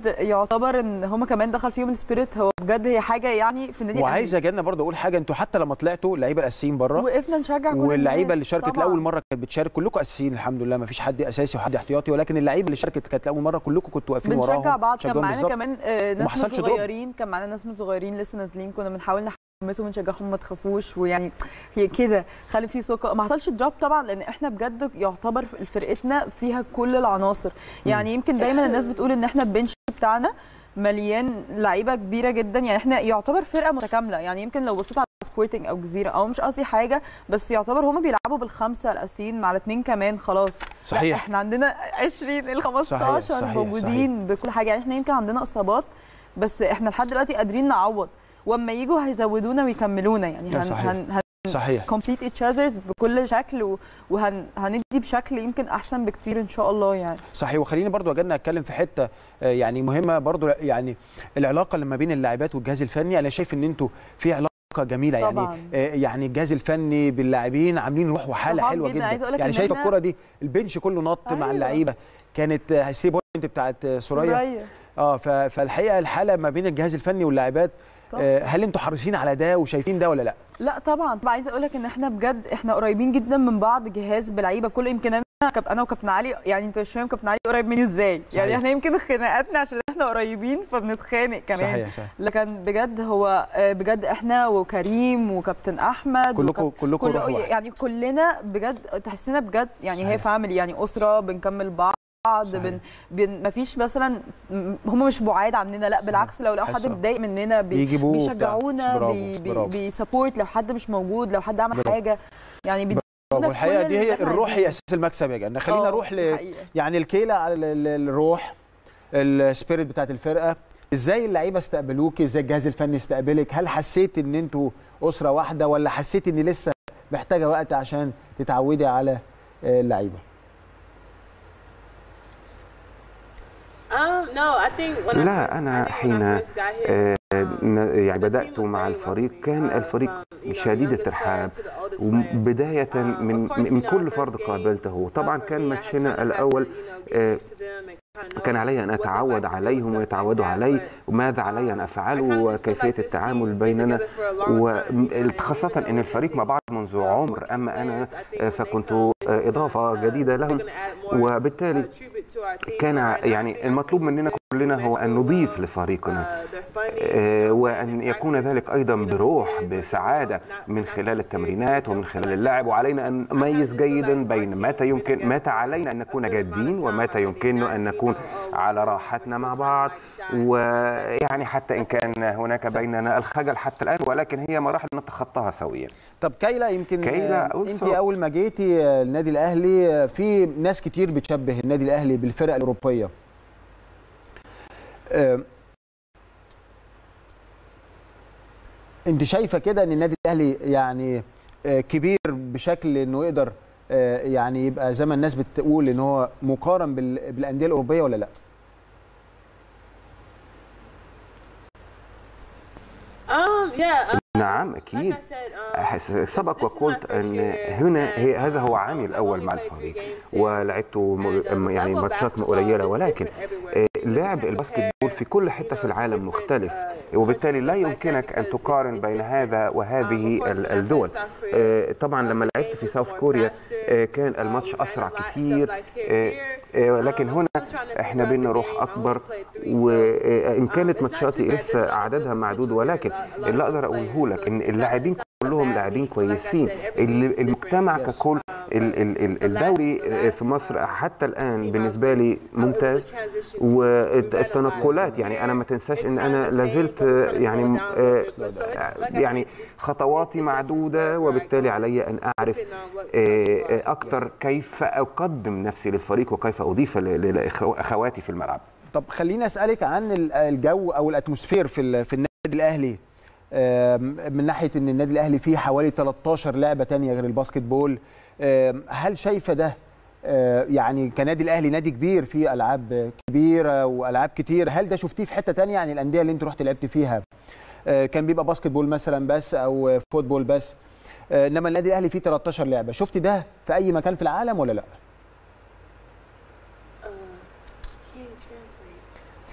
بجد يعتبر ان هم كمان دخل فيهم السبيريت هو بجد هي حاجه يعني في النادي وعايز يا جنة برضه اقول حاجه انتوا حتى لما طلعتوا اللعيبه الاساسيين بره وقفنا نشجع كل واللعيبه الناس. اللي شاركت طبعاً. لاول مره كانت بتشارك كلكم اساسيين الحمد لله ما فيش حد اساسي وحد احتياطي ولكن اللعيبه اللي شاركت كانت لاول مره كلكم كنتوا واقفين وراهم بنشجع بعض كان تشجعوهم معانا بالظبط. كمان آه، وما ناس من حصلش دروب. صغيرين كان معانا ناس من صغيرين لسه نازلين كنا بنحاول نحمسهم ونشجعهم ما تخافوش ويعني هي كده خلي في ثقه ما حصلش دروب طبعا لان احنا بجد يعتبر فرقتنا فيها كل العناصر يعني يمكن دايما الناس بتقول ان احنا البنش بتاعنا مليان لعيبه كبيره جدا يعني احنا يعتبر فرقه متكامله يعني يمكن لو بصيت على سبورتنج او جزيره او مش قصدي حاجه بس يعتبر هما بيلعبوا بالخمسه الاساسيين مع الاثنين كمان خلاص لا، صحيح. احنا عندنا 20 ال 15 صحيح، صحيح، موجودين بكل حاجه يعني احنا يمكن عندنا اصابات بس احنا لحد دلوقتي قادرين نعوض واما يجوا هيزودونا ويكملونا يعني لا، هن صحيح. هن هن صحيح كومبليت ايتش اذرز بكل شكل وهندي بشكل يمكن احسن بكتير ان شاء الله يعني صحيح وخليني برضو اجي اتكلم في حته آه، يعني مهمه برضو يعني العلاقه اللي ما بين اللاعبات والجهاز الفني انا شايف ان انتوا في علاقه جميله طبعاً. يعني آه، يعني الجهاز الفني باللاعبين عاملين روح وحاله صحاب حلوه جداً. جدا عايزة أقولك يعني إن شايفه إحنا- الكره دي البنش كله نط مع أيوة. اللعيبه كانت آه، السي بوينت بتاعت آه، سوريا سوريا. اه ف- فالحقيقه الحاله ما بين الجهاز الفني واللاعبات طبعاً. آه، هل انتوا حريصين على ده وشايفين ده ولا لا لا طبعا طبعا عايزه اقول لك ان احنا بجد احنا قريبين جدا من بعض جهاز بلعيبه بكل يمكن انا كاب انا وكابتن علي يعني انت مش فاهم كابتن علي قريب مني ازاي صحيح. يعني احنا يمكن خناقاتنا عشان احنا قريبين فبنتخانق كمان صحيح صحيح لكن بجد هو آه، بجد احنا وكريم وكابتن احمد كلكم وكاب- كلكم كل روح واحد. يعني كلنا بجد تحسنا بجد يعني صحيح. هي فاميلي يعني اسره بنكمل بعض صحيح. بن بن مفيش مثلا هم مش بعاد عننا لا صحيح. بالعكس لو لو حد حاسة. متضايق مننا بي بيجيبوه وبتاع. بيشجعونا برافو، بي بي برافو. بيسبورت لو حد مش موجود لو حد عمل برافو. حاجه يعني بيدونا برافو. الحقيقه كل دي اللي هي إحنا الروح هي عايزينه. اساس المكسب يا جنة خلينا آه، نروح دي ل حقيقة. يعني الكيلة على ال- ال- الروح السبيريت بتاعت الفرقه ازاي اللعيبه استقبلوك ازاي الجهاز الفني استقبلك هل حسيت ان انتوا اسره واحده ولا حسيت ان لسه محتاجه وقت عشان تتعودي على آه، اللعيبه Um, no, I think when I first, لا أنا I think when I حين first got here, آه، um, ن- يعني the بدأت team was مع very الفريق welcoming, كان uh, الفريق from, you know, شديد youngest الترحاب player to the oldest player. وبداية Um, من of course, من you know, كل our فرد first game, قابلته طبعا uh, for كان me, I had ماتشنا kinda had to, الأول you know, get آه، used to them and kinda كان know علي أن what they أتعود like to do and عليهم stuff like ويتعودوا that, علي but, وماذا علي أن um, I أفعله kinda just feel وكيفية like this التعامل team been بيننا together for a long time, you know, and وخاصة even أن though الفريق this مع team, بعض منذ uh, عمر 14 أما أنا players, I think آه، when they فكنت come, آه، they're just إضافة gonna, uh, جديدة they're لهم gonna add more, وبالتالي uh, tribute to our team. كان Uh, and I يعني think- I المطلوب think مننا this كلنا هو أن mesh نضيف well. لفريقنا Uh, they're funny, آه، you know, وأن in يكون practice, ذلك أيضا you know, بروح serious, but, you know, بسعادة not- من not خلال too serious, التمرينات but ومن just خلال like اللعب fun. وعلينا أن I نميز kinda feel جيدا like بين our متى team يمكن been متى together علينا أن for a نكون good amount of جادين time ومتى already, يمكننا not, أن you نكون know, oh, على we're راحتنا still مع trying to, بعض like, shine. ويعني حتى إن كان هناك بيننا الخجل حتى الآن ولكن هي مراحل نتخطاها سويا طب كايلا يمكن كايلا آه، انت also- اول ما جيتي آه، النادي الاهلي آه، في ناس كتير بتشبه النادي الاهلي بالفرق الاوروبيه آه، انت شايفه كده ان النادي الاهلي يعني آه، كبير بشكل انه يقدر آه، يعني يبقى زي ما الناس بتقول ان هو مقارن بال- بالانديه الاوروبيه ولا لا Um, yeah. um, نعم like أكيد I said, um, أحس- this- سبق this is my وقلت first أن year هنا and, هي هذا هو um, عامي I've الأول only مع played three الفريق games here. ولعبت م- And, uh, the يعني level of ماتشات basketball قليلة is ولكن different everywhere. آه، You know, لعب you can't الباسكت compare, بول في كل you حتة know, في to العالم different, مختلف uh, وبالتالي لا countries like that يمكنك أن because it's- تقارن it's بين different. هذا Um, وهذه of course, ال- when I played الدول South Korea, آه، طبعا لما uh, the لعبت games في was ساوث more كوريا faster. آه، كان Uh, الماتش we ran أسرع a lot, stuff كتير like here, آه، here. آه، Um, لكن I'm هنا still trying to احنا figure out بينا the روح game. I only أكبر played three, so, وإن um, كانت it's not ماتشاتي too bad. There's لسه a lot of عددها good معدود potential here, ولكن a lot- a lot of اللي good أقدر players. أقوله So لك إن it's not- اللاعبين it's not كلهم bad لاعبين league. Like I كويسين said, every اللي- league is المجتمع different. ككل Um, ال- ال- ال- the last- الدوري the last, في مصر um, حتى الآن team I بالنسبة played, لي I was the ممتاز transition team. والتنقلات يعني أنا ما تنساش إن أنا لازلت يعني آه، يعني خطواتي معدودة وبالتالي علي أن أعرف آه، أكثر كيف أقدم نفسي للفريق وكيف أضيف ل- لأخواتي في الملعب طب خليني اسالك عن ال- الجو او الاتموسفير في ال- في النادي الاهلي آم، من ناحيه ان النادي الاهلي فيه حوالي 13 لعبه تانية غير الباسكت بول آم، هل شايفه ده آه، يعني كنادي الاهلي نادي كبير فيه العاب كبيره والعاب كتير هل ده شفتيه في حته تانية عن الانديه اللي انت رحت لعبت فيها آه، كان بيبقى باسكت بول مثلا بس او فوتبول بس آه، انما النادي الاهلي فيه 13 لعبه شفت ده في اي مكان في العالم ولا لا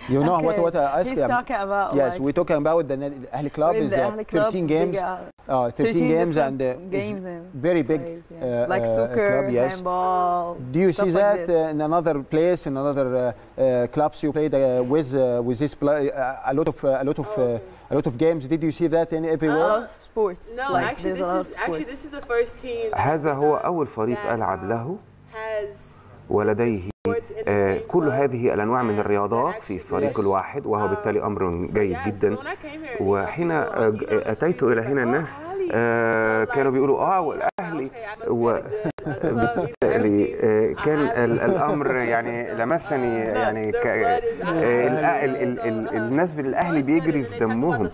You know what Okay. what I ask He's you? talking about Yes, like, we're talking about the Nadi Ahli club with is the uh, Ahli club, 13 games, big, uh, uh, 13, games different and uh, games is and very big. plays, yeah. uh, like uh, soccer, club, yes. handball. Do you see stuff like that this. uh, in another place, in another uh, uh, clubs you played uh, with uh, with this play, uh, a lot of uh, a lot of uh, a lot of games? Did you see that in a everywhere? lot of sports. No, like, actually, there's a lot this of is actually sports. this is the first team. that, هذا هو uh, أول فريق that, ألعب um, له Has ولديه sports in the آه، same كل club. هذه الأنواع من and الرياضات they're في actually الفريق Yes. الواحد وهو بالتالي أمر So جيد yeah, so جدا when I came here, you know, وحين people, آه، you know, the أتيت street إلى was هنا like, الناس "Oh, Ali." آه، So, like, كانوا بيقولوا اه okay, والأهلي I must و- be at a good, uh, club, you know, بالتالي everything. آه، كان Ali. ال- الأمر يعني لمسني يعني ك- آه، ال- ال- ال- ال- الناس بالأهلي بيجري في دمهم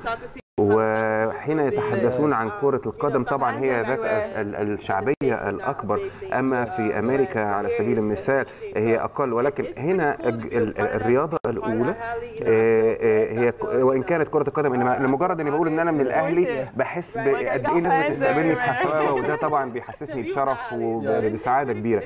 وحين يتحدثون عن كرة القدم طبعا هي ذات ال- ال- الشعبية الأكبر أما في أمريكا على سبيل المثال هي أقل ولكن هنا الج- ال- ال- الرياضة الأولى آه، آه، هي ك- وإن كانت كرة القدم إنما لمجرد إني بقول إن أنا من الأهلي بحس بقد إيه الناس بتستقبلني بحفاوة وده طبعا بيحسسني بشرف وبسعادة كبيرة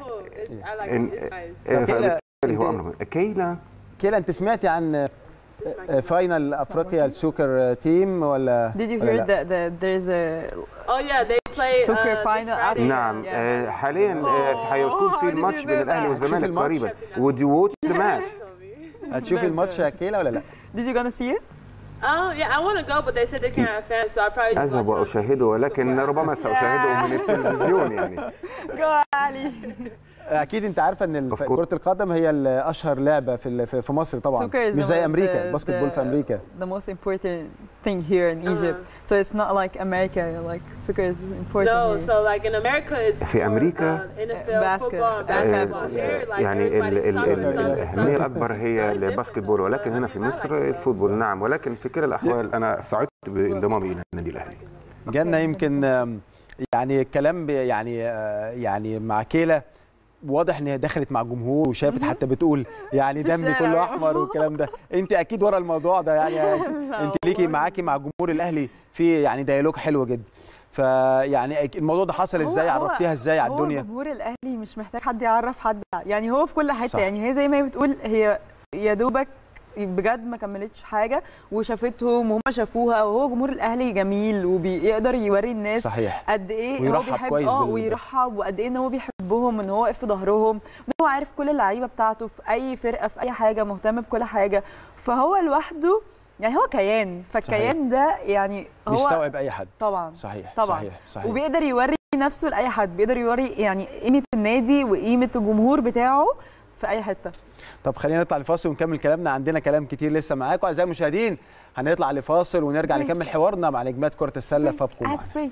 إن- آه، فبالتالي هو أمر مهم. كيلا كيلا انت سمعتي عن آه، آه، فاينل افريقيا السوكر تيم ولا Did you ولا hear لا؟ that, that there's a Oh yeah, they play Soccer uh, this final Friday. after- نعم Yeah. آه، حاليا آه، هيكون في الماتش بين الاهلي والزمالك الماتش؟ قريبا would you watch the match هتشوفي الماتش يا كيلا ولا لا؟ Did you gonna see it? Oh yeah, I want to go, but they said they can't have fans, so I probably just اذهب watch it on واشاهده ولكن ربما ساشاهده من التلفزيون يعني Go Ali. اكيد انت عارفه ان الف- Of course. كره القدم هي ال- اشهر لعبه في ال- في في مصر طبعا Soccer is مش the- زي امريكا the- الباسكت بول في the- امريكا The most important thing here in Egypt. So it's not like America. Like soccer is important. No, here. so like in America it's في more, أمريكا، uh, NFL, Basket- football, and آه، basketball. Here, like يعني ال- everybody's ال- soccer, ال- soccer, الاهميه soccer. الاكبر هي الباسكت بول ولكن هنا في مصر الفوتبول نعم ولكن في كلا الاحوال انا سعدت بانضمامي الى النادي الاهلي جالنا يمكن آم، يعني الكلام ب- يعني آه، يعني مع كيلا واضح ان هي دخلت مع الجمهور وشافت حتى بتقول يعني في دمي الشارع. كله احمر والكلام ده انت اكيد ورا الموضوع ده يعني انت ليكي معاكي مع جمهور الاهلي في يعني ديالوج حلو جدا فيعني أك- الموضوع ده حصل هو- ازاي هو- عرفتيها ازاي على هو الدنيا جمهور الاهلي مش محتاج حد يعرف حد يعني هو في كل حته صح. يعني هي زي ما هي بتقول هي يا دوبك بجد ما كملتش حاجه وشافتهم وهم شافوها وهو جمهور الاهلي جميل وبيقدر يوري الناس صحيح قد ايه هو ويرحب بيحب كويس اه بال- ويرحب وقد ايه ان هو بيحبهم ان هو واقف في ظهرهم ان هو عارف كل اللعيبه بتاعته في اي فرقه في اي حاجه مهتم بكل حاجه فهو لوحده يعني هو كيان فالكيان ده يعني هو بيستوعب اي حد طبعا صحيح طبعا صحيح صحيح وبيقدر يوري نفسه لاي حد بيقدر يوري يعني قيمه النادي وقيمه الجمهور بتاعه في اي حته طب خلينا نطلع لفاصل ونكمل كلامنا عندنا كلام كتير لسه معاكم اعزائي المشاهدين هنطلع لفاصل ونرجع نكمل حوارنا مع نجمات كره السله فابقوا معنا اد بريك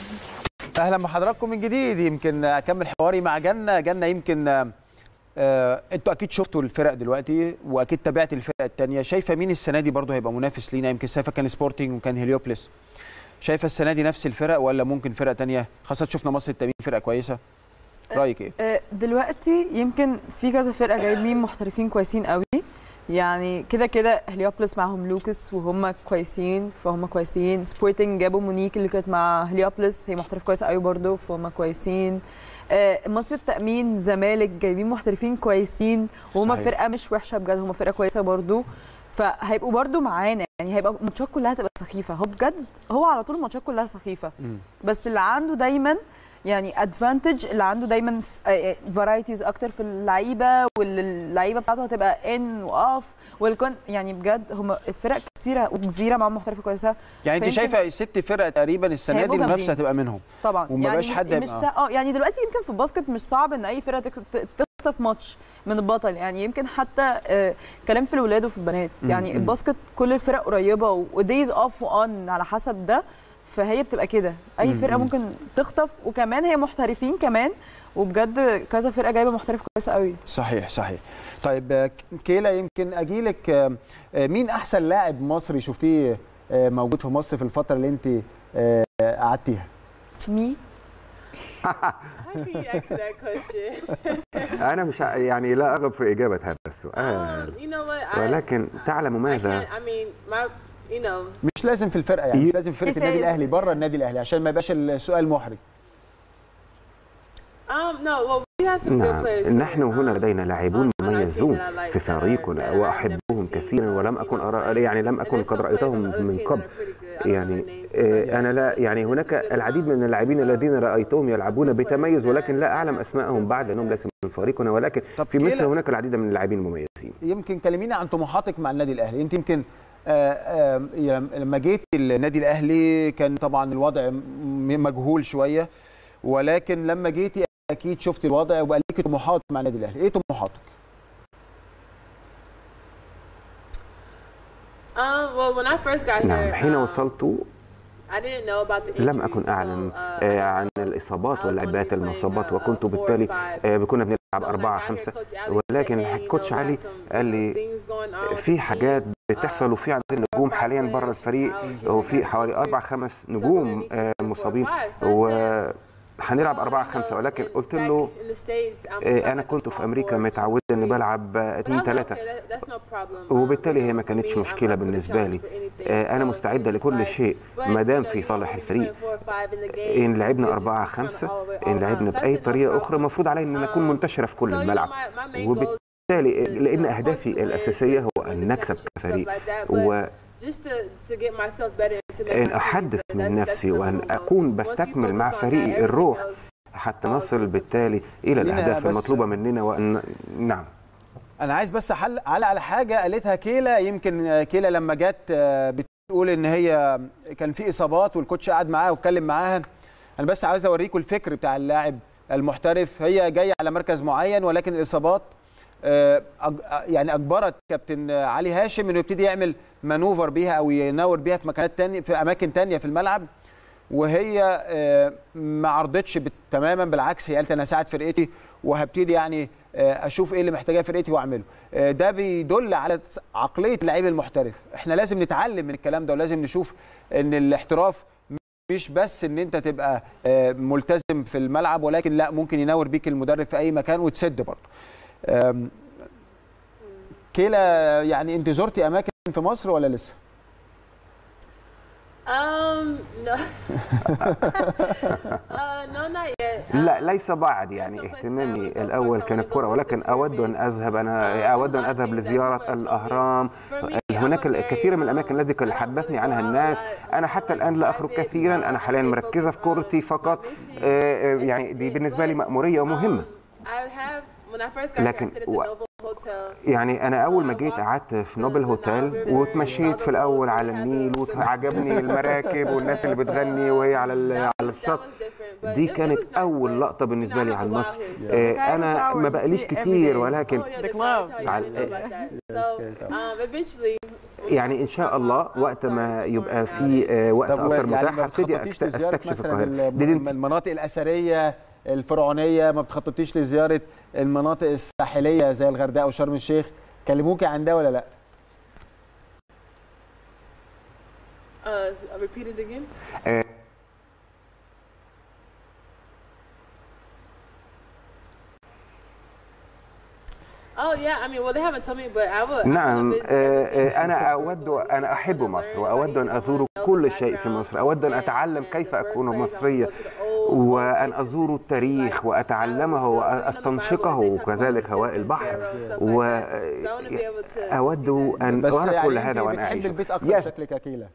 اهلا بحضراتكم من جديد يمكن اكمل حواري مع جنه جنه يمكن آه، آه، انتوا اكيد شفتوا الفرق دلوقتي واكيد تابعت الفرق الثانيه شايفه مين السنه دي برضه هيبقى منافس لينا يمكن سيفا كان سبورتنج وكان هليوبلس شايفه السنه دي نفس الفرق ولا ممكن فرقه ثانيه خاصه شفنا مصر التمرين فرقه كويسه رايك ايه آه، دلوقتي يمكن في كذا فرقه جايبين محترفين كويسين قوي يعني كده كده هليوبلس معاهم لوكس وهم كويسين فهم كويسين سبورتنج جابوا مونيك اللي كانت مع هليوبلس هي محترف كويس قوي برضه فهم كويسين آه، مصر التأمين زمالك جايبين محترفين كويسين وهم صحيح. فرقه مش وحشه بجد هم فرقه كويسه برضه فهيبقوا برضو معانا يعني هيبقى الماتشات كلها هتبقى سخيفه هو بجد هو على طول الماتشات كلها سخيفه مم. بس اللي عنده دايما يعني ادفانتج اللي عنده دايما فرايتيز اكتر في اللعيبه واللعيبه بتاعته هتبقى ان واوف والكون يعني بجد هم فرق كتيره وجزيره معاهم محترفه كويسه يعني انت فيمكن- شايفه ست فرق تقريبا السنه دي هيبقوا المنافسه جامدين. هتبقى منهم طبعا وما يعني بقاش حد مش يبقى- سا... اه يعني دلوقتي يمكن في الباسكت مش صعب ان اي فرقه تك- ت- تخطف ماتش من البطل يعني يمكن حتى آه كلام في الولاد وفي البنات مم، يعني مم. الباسكت كل الفرق قريبه ودايز اوف وان على حسب ده فهي بتبقى كده اي مم، فرقه مم. ممكن تخطف وكمان هي محترفين كمان وبجد كذا فرقه جايبه محترف كويس قوي صحيح صحيح طيب آه، كيلا يمكن اجيلك آه، آه، مين احسن لاعب مصري شفتيه آه، موجود في مصر في الفتره اللي انت آه، قعدتيها مي How can you answer that question? انا مش ع- يعني لا ارغب في اجابه هذا Um, السؤال you know what? I, ولكن تعلم I ماذا can't. I mean, my, you know, مش لازم في الفرقه يعني مش لازم في فرقه He النادي says- الاهلي بره النادي الاهلي عشان ما يبقاش السؤال محرج um, no. Well, we have some good نعم players. نحن here. هنا Um, لدينا لاعبون on our team مميزون that I like في that are- فريقنا that I've واحبهم never seen, كثيرا ولم اكن ارى يعني لم And اكن there's قد some players on رايتهم the other من team قبل that are pretty good. I don't know يعني their names, آه، but انا لا يعني هناك العديد من اللاعبين الذين رايتهم يلعبون بتميز ولكن لا اعلم اسمائهم بعد لانهم ليسوا من فريقنا ولكن طب في مصر كيلا- هناك العديد من اللاعبين المميزين يمكن كلمينا عن طموحاتك مع النادي الاهلي انت يمكن آه، آه، لما جيت النادي الاهلي كان طبعا الوضع م- مجهول شويه ولكن لما جيتي اكيد شفت الوضع وبقى ليكي طموحات مع النادي الاهلي ايه طموحاتك Um, well, when I first got نعم here, حين um, وصلت I didn't know about the لم injuries, أكن أعلم so, uh, آه، I عن didn't know. الإصابات I was واللاعبات only playing, المصابات uh, وكنت four or بالتالي five. آه، كنا بنلعب So when I أربعة got here, خمسة Coach Ali said, ولكن "Hey, you كوتش know, we علي have some, قال you know, لي things going on with في the حاجات team. بتحصل وفي عندنا نجوم حاليا بره الفريق وفي حوالي أربع خمس نجوم آه، مصابين وهنلعب أربعة خمسة ولكن قلت له آه، أنا كنت في أمريكا متعود إني بلعب آه، اتنين تلاتة وبالتالي هي ما كانتش مشكلة بالنسبة لي آه، أنا مستعدة لكل شيء ما دام في صالح الفريق إن لعبنا أربعة خمسة إن لعبنا بأي طريقة أخرى المفروض علي أن أكون منتشرة في كل الملعب وبالتالي لأن أهدافي الأساسية هو أن نكسب كفريق وأن أحدث من نفسي وأن أكون بستكمل مع فريقي الروح حتى نصل بالتالي إلى خلينا الأهداف بس- المطلوبة مننا وأن نعم انا عايز بس حل على على حاجه قالتها كيلا يمكن آه، كيلا لما جت آه، بتقول ان هي كان في اصابات والكوتش قعد معاها واتكلم معاها انا بس عايز اوريكم الفكر بتاع اللاعب المحترف هي جايه على مركز معين ولكن الاصابات آه، أج- آه، يعني اجبرت كابتن آه، علي هاشم انه يبتدي يعمل مانوفر بيها او ينور بيها في مكانات تانية في اماكن تانية في الملعب وهي آه، ما عرضتش بت- تماما بالعكس هي قالت انا هساعد فرقتي وهبتدي يعني آه، اشوف ايه اللي محتاجاه فرقتي واعمله آه، ده بيدل على عقليه اللعيب المحترف احنا لازم نتعلم من الكلام ده ولازم نشوف ان الاحتراف مش بس ان انت تبقى آه، ملتزم في الملعب ولكن لا ممكن ينور بيك المدرب في اي مكان وتسد برضه آم، كيلا يعني انت زرتي اماكن في مصر ولا لسه Um, no. uh, no, not yet. لا ليس بعد يعني اهتمامي الاول كان الكره ولكن اود ان اذهب انا اود ان اذهب لزياره الاهرام هناك الكثير من الاماكن التي حدثني عنها الناس انا حتى الان لا اخرج كثيرا انا حاليا مركزه في كورتي فقط آه، آه، يعني دي بالنسبه لي ماموريه ومهمه I have when I first got لكن here, I stayed at the و- Noble Hotel. يعني انا اول ما جيت قعدت في نوبل هوتيل وتمشيت في الاول على النيل وعجبني المراكب والناس اللي بتغني وهي على ال- على الشط It- دي it كانت was nice, اول but, لقطه بالنسبه you know, لي I عن don't go مصر out here, so- آه، انا ما بقاليش كتير ولكن Oh, yeah, The the club. club. I didn't know about that. So, um, eventually, يعني ان شاء الله وقت ما يبقى في آه، وقت طب اكتر يعني متاح ما هبتدي بتخططيش أكت- لزياره استكشف مثلا القاهره الم- دي دي- المناطق الاثريه الفرعونيه ما بتخططيش لزياره المناطق الساحليه زي الغردقه وشرم الشيخ كلموكي عن ده ولا لا uh, repeat it again. Oh yeah, I mean, well, they haven't told me, but I would. I نعم wanna visit آه، everything. آه، أنا أود أنا أحب مصر وأود أن أزور كل شيء في مصر أود أن أتعلم كيف أكون مصرية وأن أزور التاريخ وأتعلمه وأستنشقه وكذلك هواء البحر وأود أن بس أرى يعني كل انت هذا وأنا بتحب أعيش البيت اكتر Yes. شكلك اكيله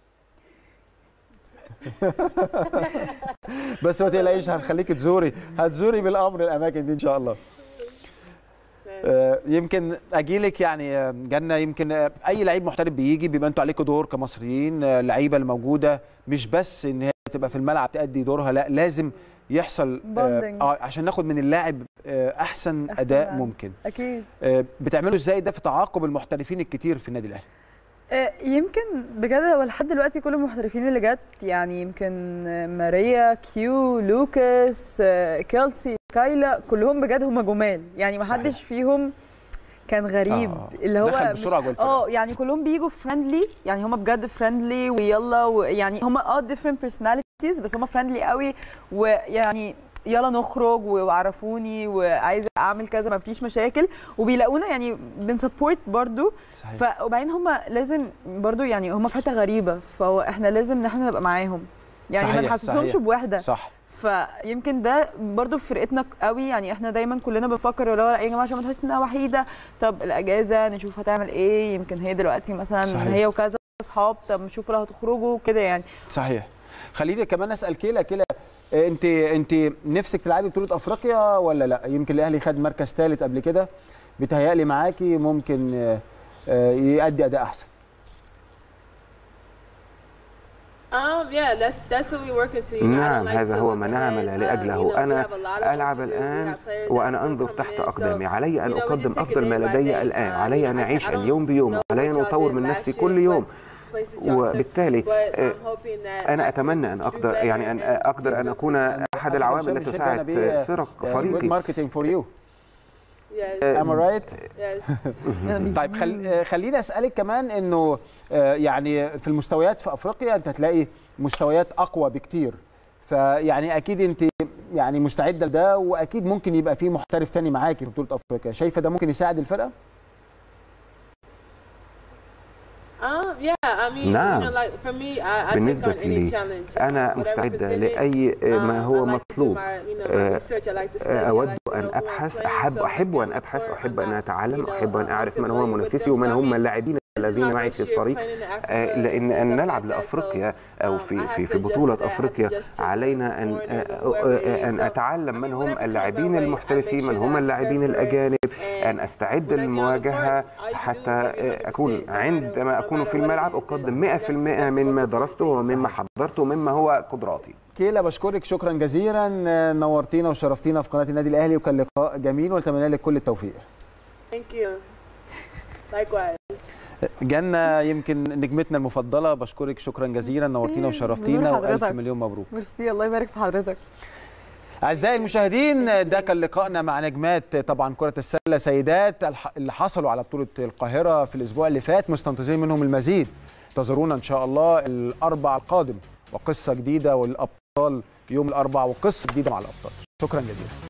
بس ما تقلقيش هنخليك تزوري هتزوري بالامر الاماكن دي ان شاء الله آه، يمكن اجيلك يعني آه، جنة يمكن آه، اي لعيب محترف بيجي بيبقى انتوا عليكم دور كمصريين آه، اللعيبه الموجوده مش بس ان هي تبقى في الملعب تأدي دورها لا لازم يحصل آه Bonding. آه، عشان ناخد من اللاعب آه، احسن أحسن اداء أداء. ممكن اكيد آه، بتعملوا ازاي ده في تعاقب المحترفين الكتير في النادي الاهلي آه، يمكن بجد هو لحد دلوقتي كل المحترفين اللي جت يعني يمكن آه، ماريا كيو لوكاس آه، كيلسي كايلا كلهم بجد هم جمال يعني ما حدش صحيح. فيهم كان غريب آه، اللي هو دخل مش- بسرعة جوه الفرقة. اه يعني كلهم بيجوا فريندلي يعني هم بجد فريندلي ويلا ويعني هم اه ديفرنت بيرسوناليتيز بس هم فريندلي قوي ويعني يلا نخرج وعرفوني وعايزه اعمل كذا ما فيش مشاكل وبيلاقونا يعني بنسبورت برضو صحيح ف وبعدين هم لازم برضو يعني هم في حته غريبه فاحنا لازم ان احنا نبقى معاهم يعني ما صحيح، نحسسهمش صحيح. بوحده صح فيمكن ده برضو في فرقتنا قوي يعني احنا دايما كلنا بنفكر اللي هو يا جماعه عشان ما تحس انها وحيده طب الاجازه نشوف هتعمل ايه يمكن هي دلوقتي مثلا صحيح. هي وكذا اصحاب طب نشوف لو هتخرجوا كده يعني صحيح خليني كمان اسال كيلا كيلا آه، انت انت نفسك تلعبي بطوله افريقيا ولا لا يمكن الاهلي خد مركز ثالث قبل كده بيتهيألي معاكي ممكن آه، آه، يأدي اداء احسن Um, yeah, that's that's what we working to. You know, I نعم don't like هذا to هو look ما ahead. نعمل Um, you know, لأجله we أنا have a lot of work ألعب to do. We الآن have players that وأنا are أنظر still تحت coming in. أقدامي So, علي أن you know, we أقدم just take it أفضل day ما by لدي day. الآن Um, علي you أن know, I- أعيش I don't اليوم بيوم know علي what أن y'all أطور did من last نفسي year, كل يوم what places y'all took, وبالتالي but آه، I'm hoping that أنا I أتمنى can أن do أقدر better يعني أن and أقدر أن أكون أحد العوامل التي تساعد فرق فريقي ماركتنج فور يو Yes, ام رايت yes. طيب خل... آه، خليني اسالك كمان انه آه، يعني في المستويات في افريقيا انت هتلاقي مستويات اقوى بكتير فيعني اكيد انت يعني مستعده لده واكيد ممكن يبقى في محترف تاني معاكي في بطوله افريقيا شايفه ده ممكن يساعد الفرقه Um, yeah, I mean, نعم. you know, like for me, I, I take بالنسبة on any لي challenge. أنا whatever مستعدة presented. لأي ما Um, هو I like to do مطلوب my, you know, my آه، research. I like to study. I أود like to know أن who I'm أبحث playing. أحب So أحب when أن I'm أبحث court, أحب I'm أن not, أتعلم you know, أحب أن uh, أعرف من هو familiar with منافسي them. ومن So, I هم mean, اللاعبين this is الذين my معي first في year الفريق playing in Africa آه، لأن and أن stuff نلعب like that. لأفريقيا So, أو um, I في have في to في adjust بطولة to that. I have to أفريقيا adjust to علينا أن foreigners آه، or whoever it is. أن So, أتعلم I من mean, هم whatever comes اللاعبين my way, I make المحترفين sure من that هم I اللاعبين prepare for it. الأجانب And أن أستعد when I get on the للمواجهة court, all you can do is حتى give me 100% أكون no matter عندما what- أكون no في matter what it الملعب is. أقدم So, that's- 100% that's مما most important درسته thing. ومما حضرته ومما هو قدراتي كيلا بشكرك شكرا جزيلا آه، نورتينا وشرفتينا في قناه النادي الاهلي وكان لقاء جميل ونتمنى لك كل التوفيق Thank you. Likewise. جنة يمكن نجمتنا المفضلة بشكرك شكرا جزيلا نورتينا ميرسي. وشرفتينا نور وألف حضرتك. مليون مبروك ميرسي الله يبارك في حضرتك أعزائي المشاهدين ده كان لقائنا مع نجمات طبعا كرة السلة سيدات الح- اللي حصلوا على بطولة القاهرة في الأسبوع اللي فات مستنتظرين منهم المزيد انتظرونا إن شاء الله الأربع القادم وقصة جديدة والأبطال يوم الأربع وقصة جديدة مع الأبطال شكرا جزيلا